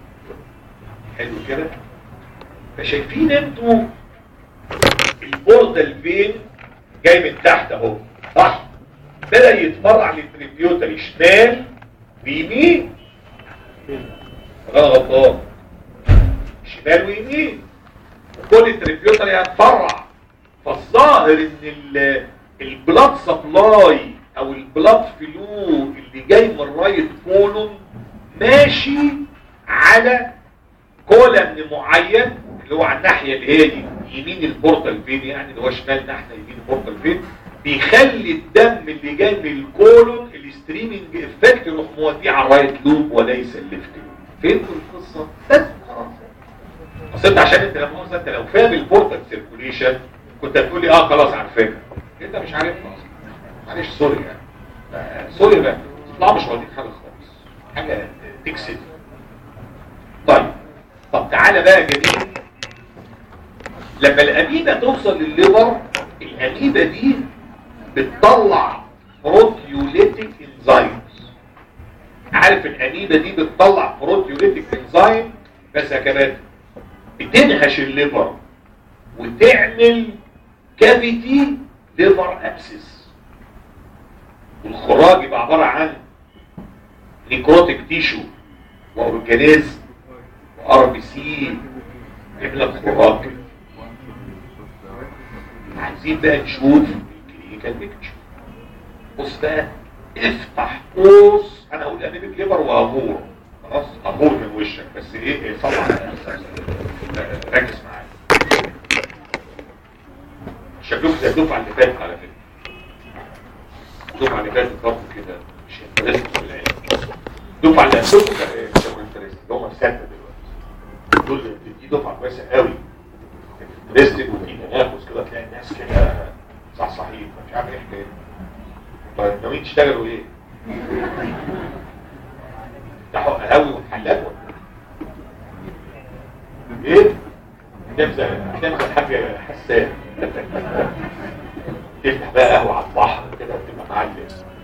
Speaker 1: حلو كده فشايفين انتوا البوردال فين جاي من تحت اهو صح بدأ يتفرع للتريبيوتري شمال ويمين انا غلطان شمال ويمين وكل التريبيوتري هتفرع فالظاهر ان ال- البلاد سبلاي او البلاد فلو اللي جاي من الرايت كولون ماشي على كولم معين اللي هو على الناحيه اللي هي دي يمين البورتال فين يعني اللي هو شمال ناحيه يمين البورتال فين بيخلي الدم اللي جاي من الكولون الستريمنج افكت يروح موديه على الرايت لوب وليس الليفت لوب فهمتوا القصه بس خلاص اصل انت عشان انت لما انت لو فاهم البورتال سيركوليشن كنت هتقول لي اه خلاص عارفينها انت مش عارفها اصلا معلش سوري يعني آه، سوري بقى اطلعوا مش واخدين حاجه خالص حاجه تكسب طيب طب تعالى بقى يا جميل لما الاميبا توصل للليفر الاميبا دي بتطلع بروتيوليتيك انزيمز عارف الاميبا دي بتطلع بروتيوليتيك انزيم بس يا كمان بتنهش الليفر وتعمل كافيتي ليفر ابسس والخراج يبقى عباره عن نيكروتيك تيشو واورجانيزم وار بي سي يملى خراج عايزين بقى نشوف الكلينيكال بيكتشر بص بقى افتح قوس انا هقول انيميك ليفر وامور خلاص امور من وشك بس ايه ايه طبعا ركز معايا شكلكم زي الدفعه اللي فاتت على فكره الدفعه اللي فاتت برضه كده مش انترست في العلم الدفعه اللي قبلكم كان ايه مش انترست اللي هم في سته دلوقتي دول دي دفعه كويسه قوي انترستد وفي تنافس كده تلاقي الناس كده صحصحين مش عارف ايه حكايه طيب ناويين تشتغلوا ايه؟ تفتحوا قهاوي ومحلات ولا ايه؟ هتمزح هتمزح حاجه حساسه تفتح بقى قهوه على البحر كده وتبقى معلم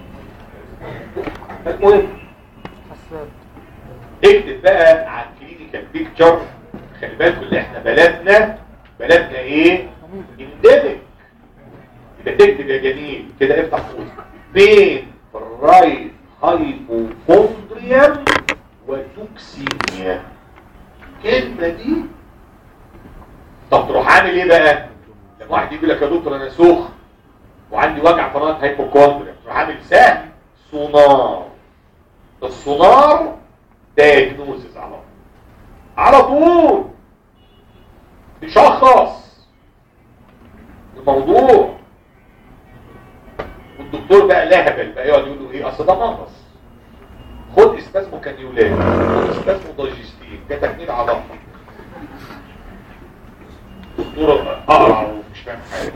Speaker 1: المهم
Speaker 3: حساد
Speaker 1: اكتب بقى على الكلينيكال بيكتشر خلي بالكم اللي احنا بلدنا بلدنا ايه؟ اندمج يبقى تكتب يا جميل كده افتح قوس بين الرايت هايبوكوندريم وتوكسيميا الكلمه دي طب تروح عامل ايه بقى؟ لما واحد يجي لك يا دكتور انا سخن وعندي وجع في الرايت هايبوكوندريم تروح عامل سهم سونار السونار دايجنوزز على طول على طول تشخص الموضوع والدكتور بقى لهبل بقى يقعد يقول له ايه اصل ده مغص خد اسباسمو كانيولات خد اسباسمو دايجستين ده تكميل عضلات دكتور اقرع ومش فاهم حاجه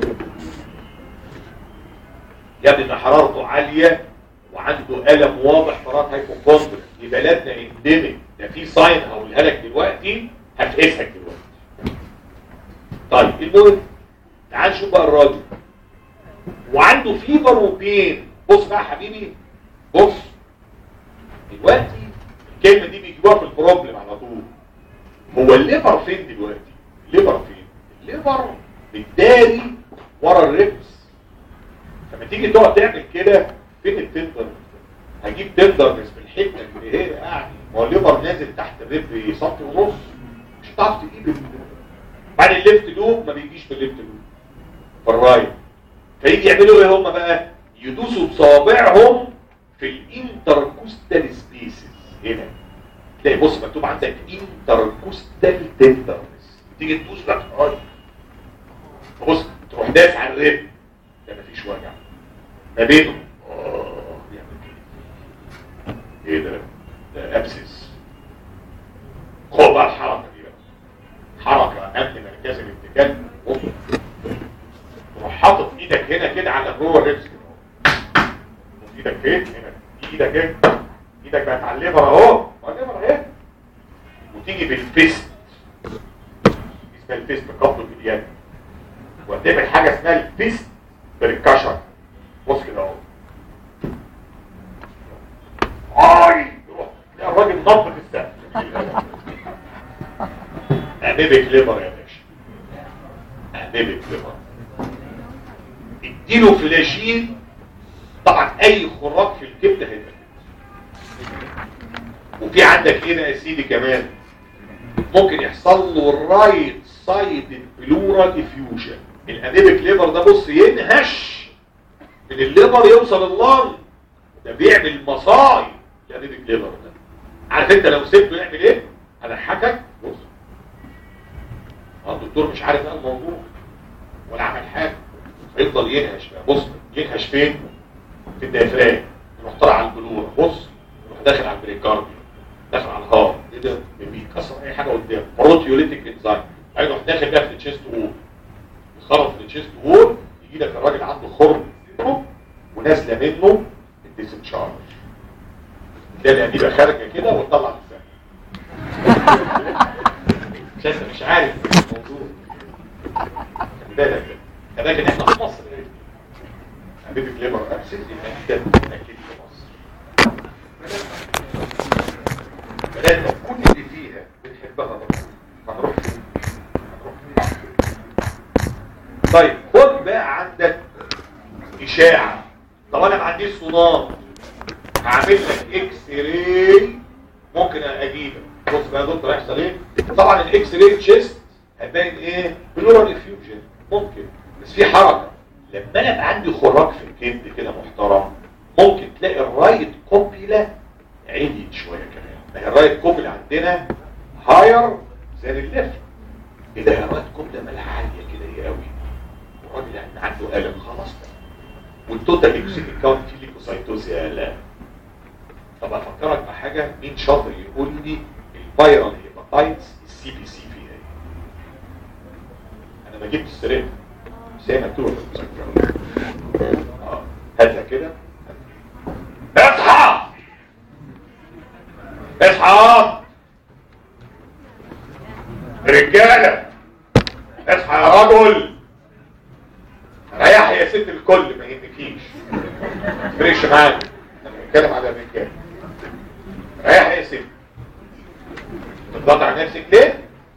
Speaker 1: يا ابني ان حرارته عاليه وعنده الم واضح فرات هايبوكوندريا دي بلدنا اندمج ده في ساين هقولها لك دلوقتي هتقيسك دلوقتي طيب المهم تعال نشوف بقى الراجل وعنده فيبر وبين بص بقى يا حبيبي بص دلوقتي الكلمه دي بيجيبوها في البروبلم على طول هو الليفر فين دلوقتي الليفر فين الليفر بالداري ورا الريبس لما تيجي تقعد تعمل كده فين التندر هجيب تندر بس في الحته اللي هي يعني ما هو الليفر نازل تحت الريب سنتي ونص مش هتعرف تجيب بعد الليفت لوب ما بيجيش في الليفت لوب في الرايت فيجي يعملوا ايه هم بقى يدوسوا بصابعهم في الانتركوستال سبيسز هنا تلاقي بص مكتوب عندك انتركوستال تندرنس تيجي تدوس لك اه بص تروح داس على الريب ده مفيش وجع ما بينهم اه يعمل كده ايه ده ده ابسس خد بقى الحركه دي بقى حركه قبل مركز الاتجاه هوب. تروح حاطط ايدك هنا كده على جوه الريبس كده اهو. ايدك فين هنا ايدك هنا ايدك بقت على الليفر اهو ما الليفر اهي وتيجي بالفيست اسمها الفيست قبضه اليد وتعمل حاجه اسمها الفيست بريكشن بص كده اهو اي يروح تلاقي الراجل نط في السقف اميبك ليفر يا باشا اميبك ليفر اديله فلاشين طبعا اي خراج في الكبد هيبقى وفي عندك هنا يا سيدي كمان ممكن يحصل له الرايت سايد بلورال افيوجن الانيميك ليفر ده بص ينهش من الليفر يوصل اللنج ده بيعمل مصايب الانيميك ليفر ده عارف انت لو سبته يعمل ايه هضحكك بص اه الدكتور مش عارف ايه الموضوع ولا عمل حاجه هيفضل ينهش بقى بص ينهش فين في الديافرام يروح طالع على البلور بص يروح داخل على البريكارديوم داخل على الهارت ايه ده بيكسر اي حاجه قدامه بروتيوليتيك انزايم هيروح داخل بقى في التشيست وول يخرج في التشيست وول يجي لك الراجل عنده خرم ونازله منه الديسنشارج تلاقي الانيبه خارجه كده وتطلع لسان مش انت مش عارف الموضوع خلي بالك ده لكن احنا في مصر ايه حبيبي كليبر ابسنت يبقى كده اكيد في مصر بلادنا كل اللي فيها بنحبها طبعا هنروح فين؟ هنروح فين؟ طيب خد بقى عندك اشاعه طب انا ما عنديش صدام هعمل لك اكس راي ممكن اجيبك بص بقى يا دكتور هيحصل ايه طبعا الاكس راي تشيست هتبين ايه بلورال افيوجن ممكن بس في حركه لما انا يبقى عندي خراج في الكبد كده محترم ممكن تلاقي الرايت كوبيلا عليت شويه كمان ما هي الرايت كوبيلا عندنا هاير زي الليفت ايه ده الرايت كوبيلا مالها عاليه كده ايه قوي الراجل يعني عنده الم خلاص بقى والتوتال ليكوسيت كاونت فيه ليكوسايتوز يا لا طب افكرك بحاجه مين شاطر يقول لي الفيرال هيباتايتس السي بي سي فيها ايه انا ما جبت السرير بس هي مكتوبه في المذكره اه هاتها كده اصحى اصحى رجاله اصحى يا رجل ريح يا ست الكل ما يهمكيش فريش معاك انا بتكلم على الرجاله ريح يا ست تضغط على نفسك ليه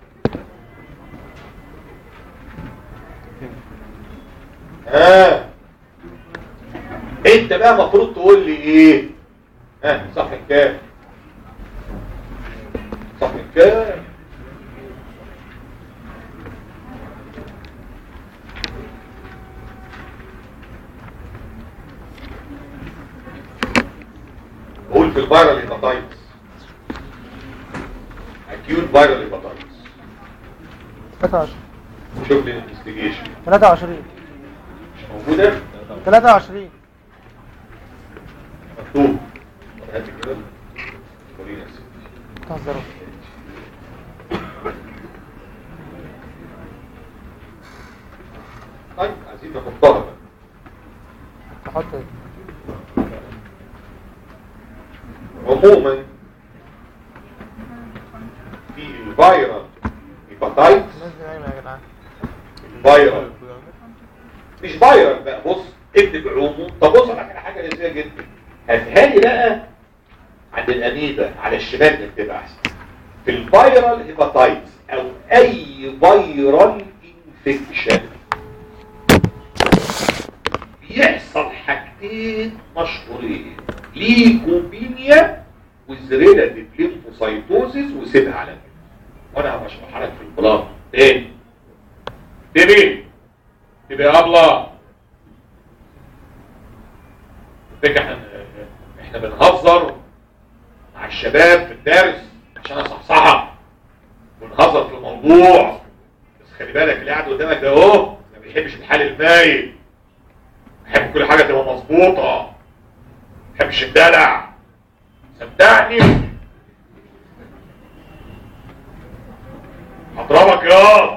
Speaker 1: ها انت بقى المفروض تقول لي ايه ها صح كام صح كام قول في الفيرال هيباتايتس اكيوت فيرال هيباتايتس
Speaker 3: 23
Speaker 1: شوف لي الانفستيجيشن
Speaker 3: 23
Speaker 1: مش موجوده
Speaker 3: 23
Speaker 1: مكتوب طب هات كده قولي يا ستي
Speaker 3: تهزروا
Speaker 1: طيب عايزين نحطها بقى
Speaker 3: تحط ايه
Speaker 1: عموما في الفيرال هيباتايتس
Speaker 3: نزل نايمة يا جدعان
Speaker 1: فيرال مش فيرال بقى بص اكتب عموم طب بص انا على حاجه لذيذه جدا هاتها لي بقى عند الاميبا على الشمال نكتبها احسن في الفيرال هيباتايتس او اي فيرال انفكشن بيحصل حاجتين مشهورين ليكوبينيا وزريلاتيف ليمفوسايتوزيس وسيبها على كده وانا هشرحها لك في البلاط تاني تبي تبي يا ابله فكرة احنا احنا بنهزر مع الشباب في الدرس عشان اصحصحها ونهزر في الموضوع بس خلي بالك اللي قاعد قدامك ده اهو ما بيحبش الحال المايل بيحب كل حاجه تبقى مظبوطه ما بيحبش الدلع صدقني هضربك يا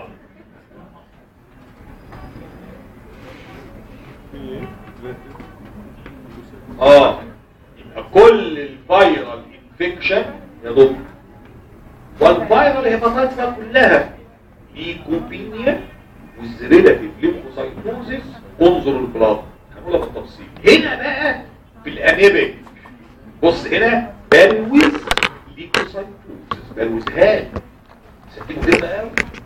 Speaker 1: اه يبقى كل الفيرال انفكشن يا دكتور والفيرال هيباتايتس بقى كلها ليكوبينيا والريلاتيف ليمفوسايتوزيس انظر البلاد هنقولها بالتفصيل هنا بقى في الانيميك بص هنا بلوز ليكوسايتوزيس بلوز هاد دي مهمه قوي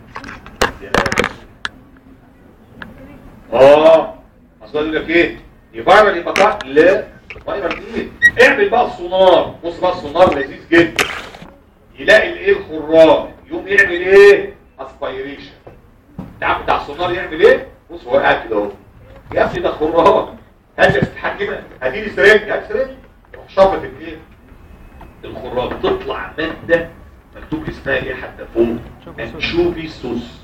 Speaker 1: اه اصل يقول لك ايه دي فايرال هيباتايتس لا فايرال ايه اعمل بقى السونار بص بقى السونار لذيذ جدا يلاقي الايه الخراج يقوم يعمل ايه اسبيريشن تعرف بتاع السونار يعمل ايه بص هو قاعد كده اهو يا ابني ده خراج هات تتحكم هديني سرنج هات سرنج روح شفط الايه الخراج تطلع ماده مكتوب اسمها ايه حتى فوق انشوفي صوص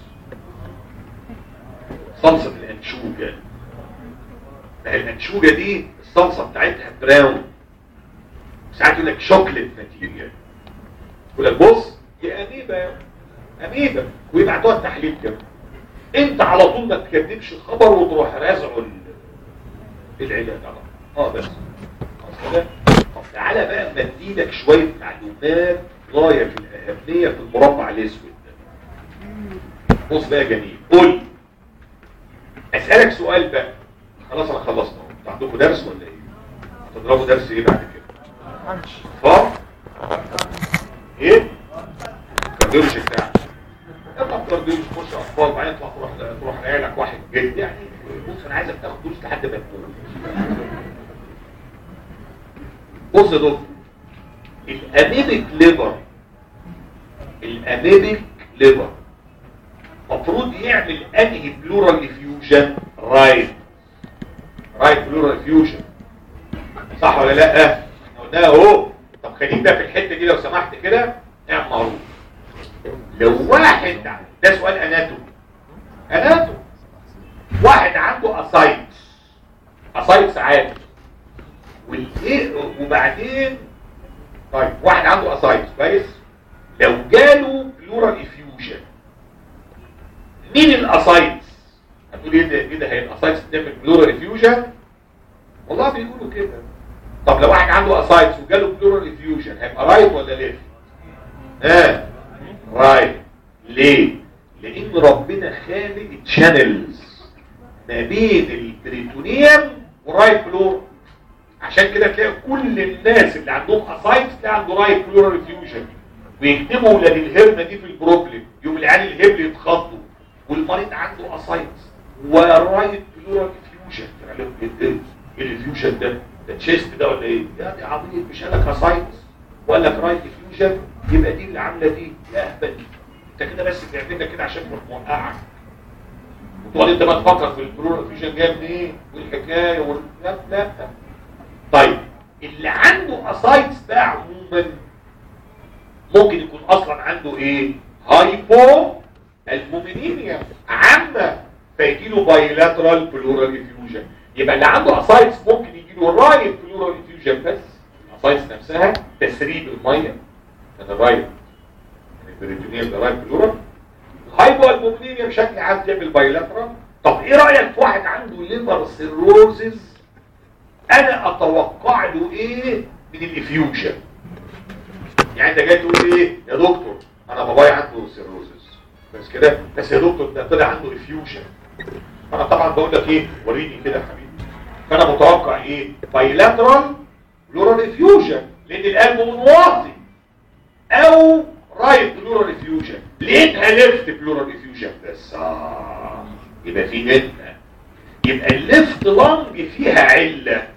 Speaker 1: صلصه الانشوجه ما هي الانشوجه دي الصلصه بتاعتها براون ساعات يقول لك شوكليت ماتيريال يقول لك بص دي اميبا اميبا ويبعتوها التحليل كده انت على طول ما تكذبش الخبر وتروح رازعه ال- العلاج على طول. اه بس خلاص كده طب تعالى بقى اما اديلك شويه معلومات غايه في الاهميه في المربع الاسود ده بص بقى يا جميل قول لي. اسالك سؤال بقى خلاص انا خلصت اهو انتوا عندكم درس ولا ايه هتضربوا درس ايه بعد كده
Speaker 3: عندي
Speaker 1: فار ايه كارديولوجي بتاعك يطلع كارديولوجي تخش اطفال بعدين تطلع تروح تروح لك واحد جد يعني بص انا عايزك تاخد دروس لحد ما تموت بص يا دكتور الاميبك ليفر الاميبك ليفر المفروض يعمل انهي بلورال فيوجن رايت رايت بلورال فيوجن صح ولا لا احنا قلناها اهو طب خليك ده في الحته دي لو سمحت كده اعمل معروف لو واحد ده سؤال اناتومي اناتومي واحد عنده اسايتس اسايتس عادي والايه وبعدين طيب واحد عنده اسايتس كويس لو جاله بلورال افيوجن مين الاسايتس هتقول ايه ده ايه ده هي الاسايتس بتعمل بلورال افيوجن والله بيقولوا كده طب لو واحد عنده اسايتس وجاله بلورال افيوجن هيبقى رايت ولا ليفت ها رايت ليه لان ربنا خالق تشانلز ما بين البريتونيوم والرايت بلور عشان كده تلاقي كل الناس اللي عندهم اسايتس تلاقي عنده رايت بلورال افيوجن ويكتبوا ولاد الهرمه دي في البروبلم يوم العيال الهبل يتخضوا والمريض عنده اسايتس ورايت بلورال افيوجن يعني ايه الافيوجن ده ده تشيست ده ولا ايه يا دي عبيط مش قال لك اسايتس وقال لك رايت افيوجن يبقى دي اللي عامله دي يا اهبل انت كده بس بتعملها كده عشان تروح موقعك وتقعد انت بقى تفكر في البلورال افيوجن جايه منين والحكايه وال لا لا طيب اللي عنده اسايتس ده عموما ممكن يكون اصلا عنده ايه هايبو المومينيميا عامه فيجيله بايلاترال بلورال افيوجن يبقى اللي عنده اسايتس ممكن يجيله رايت بلورال افيوجن بس الاسايتس نفسها تسريب الميه من الرايت من البريتونيال لرايت بلورال الهايبو المومينيميا بشكل عام تعمل بايلاترال طب ايه رايك في واحد عنده ليفر سيروزز انا اتوقع له ايه من الافيوجن يعني انت جاي تقول ايه يا دكتور انا بابايا عنده سيروزس بس كده بس يا دكتور ده طلع عنده افيوجن انا طبعا بقول لك ايه وريني كده يا حبيبي فانا متوقع ايه بايلاترال بلورال افيوجن لان القلب منواطي او رايت بلورال افيوجن لقيتها ليفت بلورال افيوجن بس اه يبقى في جنة يبقى الليفت لانج فيها عله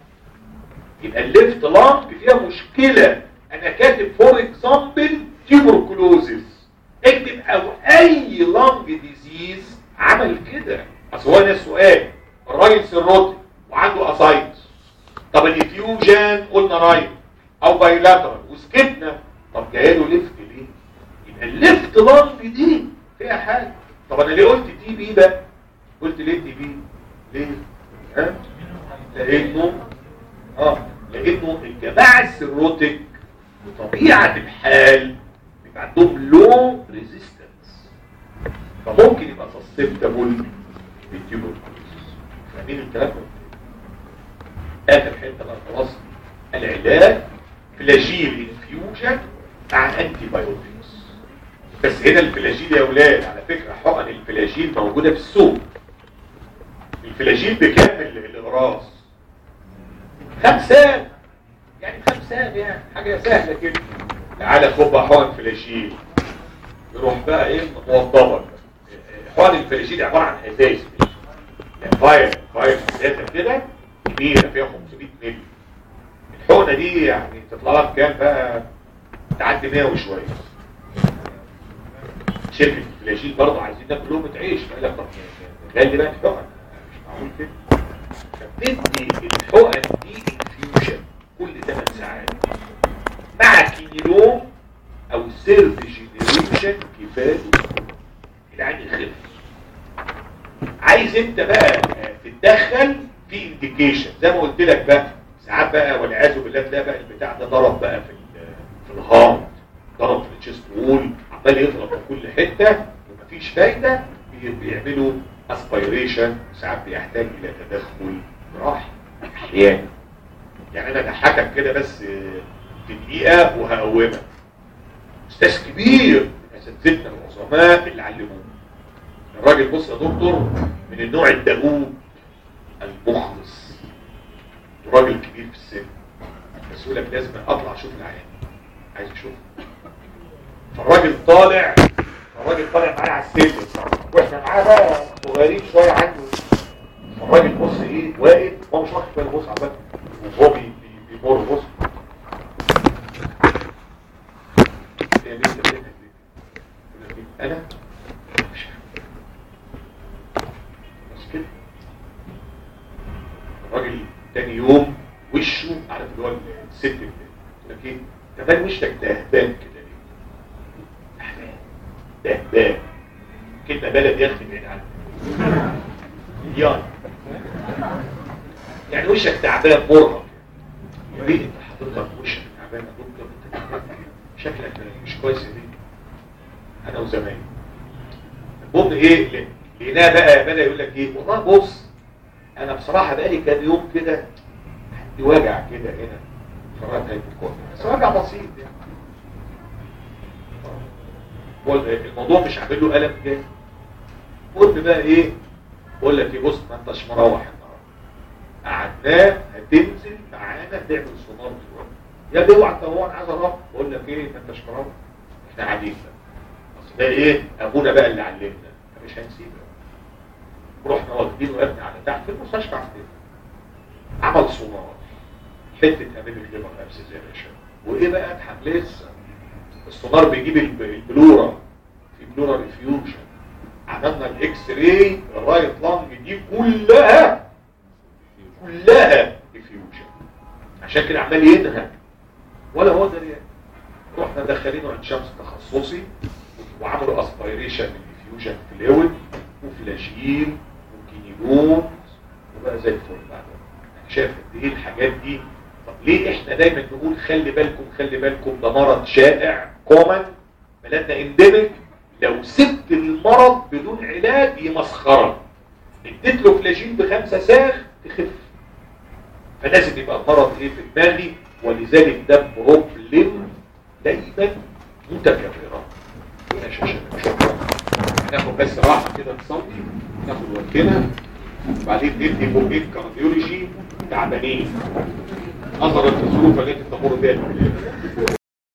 Speaker 1: يبقى الليفت لانج فيها مشكله انا كاتب فور اكزامبل تيبركلوزيس اكتب او اي لانج ديزيز عمل كده اصل هو ده السؤال الراجل سيروتي وعنده اسايتس طب الافيوجن قلنا رايت او بايلاترال وسكتنا طب جاي له ليفت ليه يبقى الليفت لانج دي فيها حاجه طب انا ليه قلت تي بي بقى قلت ليه تي بي ليه ها لانه اه لانه الجماعه السيروتيك بطبيعه الحال بيبقى عندهم لو ريزيستنس فممكن يبقى سسبتبل للتيوبركلوزيس فاهمين الكلام ده اخر حته بقى خلاص العلاج فلاجيل انفيوجن مع انتي بايوتكس بس هنا الفلاجيل يا اولاد على فكره حقن الفلاجيل موجوده في السوق الفلاجيل بكام الاغراض خمسان يعني خمسان يعني حاجة سهلة كده تعالى خد بقى حقن فلاشين يروح بقى ايه متوضبك حقن الفلاجيل عباره عن ازايز يعني فاير فاير ازازه كده كبيره فيها 500 مللي الحقنه دي يعني تطلع لها بكام بقى تعدي 100 وشويه شركه الفلاجيل برضه عايزين ناكل لقمه عيش فقال لك طب غالي بقى الحقن مش معقول كده فبتدي الحقن دي انفيوجن كل 8 ساعات مع كيلوم او سيرف جينيريشن كفايه العين يخف عايز انت بقى تتدخل في انديكيشن زي ما قلت لك بقى ساعات بقى والعياذ بالله تلاقي بقى البتاع ده ضرب بقى في ال- في الهارت ضرب في التشيست وول عمال يضرب في كل حته ومفيش فايده بي- بيعملوا اسبيريشن ساعات بيحتاج الى تدخل جراحي احيانا يعني انا ضحكك كده بس في دقيقه وهقومك استاذ كبير من اساتذتنا العظماء اللي علمونا الراجل بص يا دكتور من النوع الدؤوب المخلص وراجل كبير في السن بس يقول لك لازم اطلع اشوف العيان عايز اشوف فالراجل طالع الراجل طالع معايا على السلم واحنا معاه بقى صغيرين شويه عنه الراجل بص ايه واقف هو مش واخد باله بص عمال وهو بي- بي- بيمر بص هي دي اللي بتعمل دي. يقول لك إيه؟ انا مش عارف. بس كده الراجل تاني يوم وشه عارف اللي هو الست كده يقول لك ايه كمان وشك دهبان كده ليه دهبان دهبان كلمه بلد يا اخي بعيد عنك يعني يعني وشك تعبان مرهق يا ريت انت حضرتك وشك تعبان يا دكتور انت تعبان. شكلك مش كويس يا بيه انا وزمايلي المهم ايه لقيناه بقى بدا يقول لك ايه والله بص انا بصراحه بقالي كام يوم كده عندي وجع كده هنا فرات هيبوكون بس وجع بسيط يعني هو الموضوع مش عامل له الم جامد قلت بقى ايه بقول لك ايه بص ما انتش مروح النهارده قعدناه هتنزل معانا تعمل سونار دلوقتي يا ابني اوعى انت هو انا عايز اروح بقول لك ايه ما انتش مروح احنا قاعدين بقى اصل ده ايه ابونا بقى اللي علمنا مش هنسيبه رحنا واخدينه يا ابني على تحت في المستشفى عندنا عمل سونار حته امين الليفر ابسس يا باشا وايه بقى اضحك لسه السونار بيجيب الب- البلورا في بلورا ريفيوجن عملنا الاكس راي الرايت لانج دي كلها كلها ريفيوجن عشان كده عمال ينهج ولا هو دريان رحنا دخلينه عند شمس تخصصي وعملوا اسبيريشن للديفيوجن فلويد وفلاجيل وكينيلون وبقى زي الفل بعد شايف قد ايه الحاجات دي طب ليه احنا دايما نقول خلي بالكم خلي بالكم ده مرض شائع كومن بلدنا انديميك لو سبت المرض بدون علاج يمسخرك اديت له فلاجين بخمسة ساغ تخف فلازم يبقى المرض ايه في دماغي ولذلك ده بروبلم دايما متكررة ماشي يا شباب شكرا هناخد بس راحة كده نصلي ناخد وقتنا وبعدين ندي بومين كارديولوجي تعبانين نظرا للظروف التي تمر بها البلاد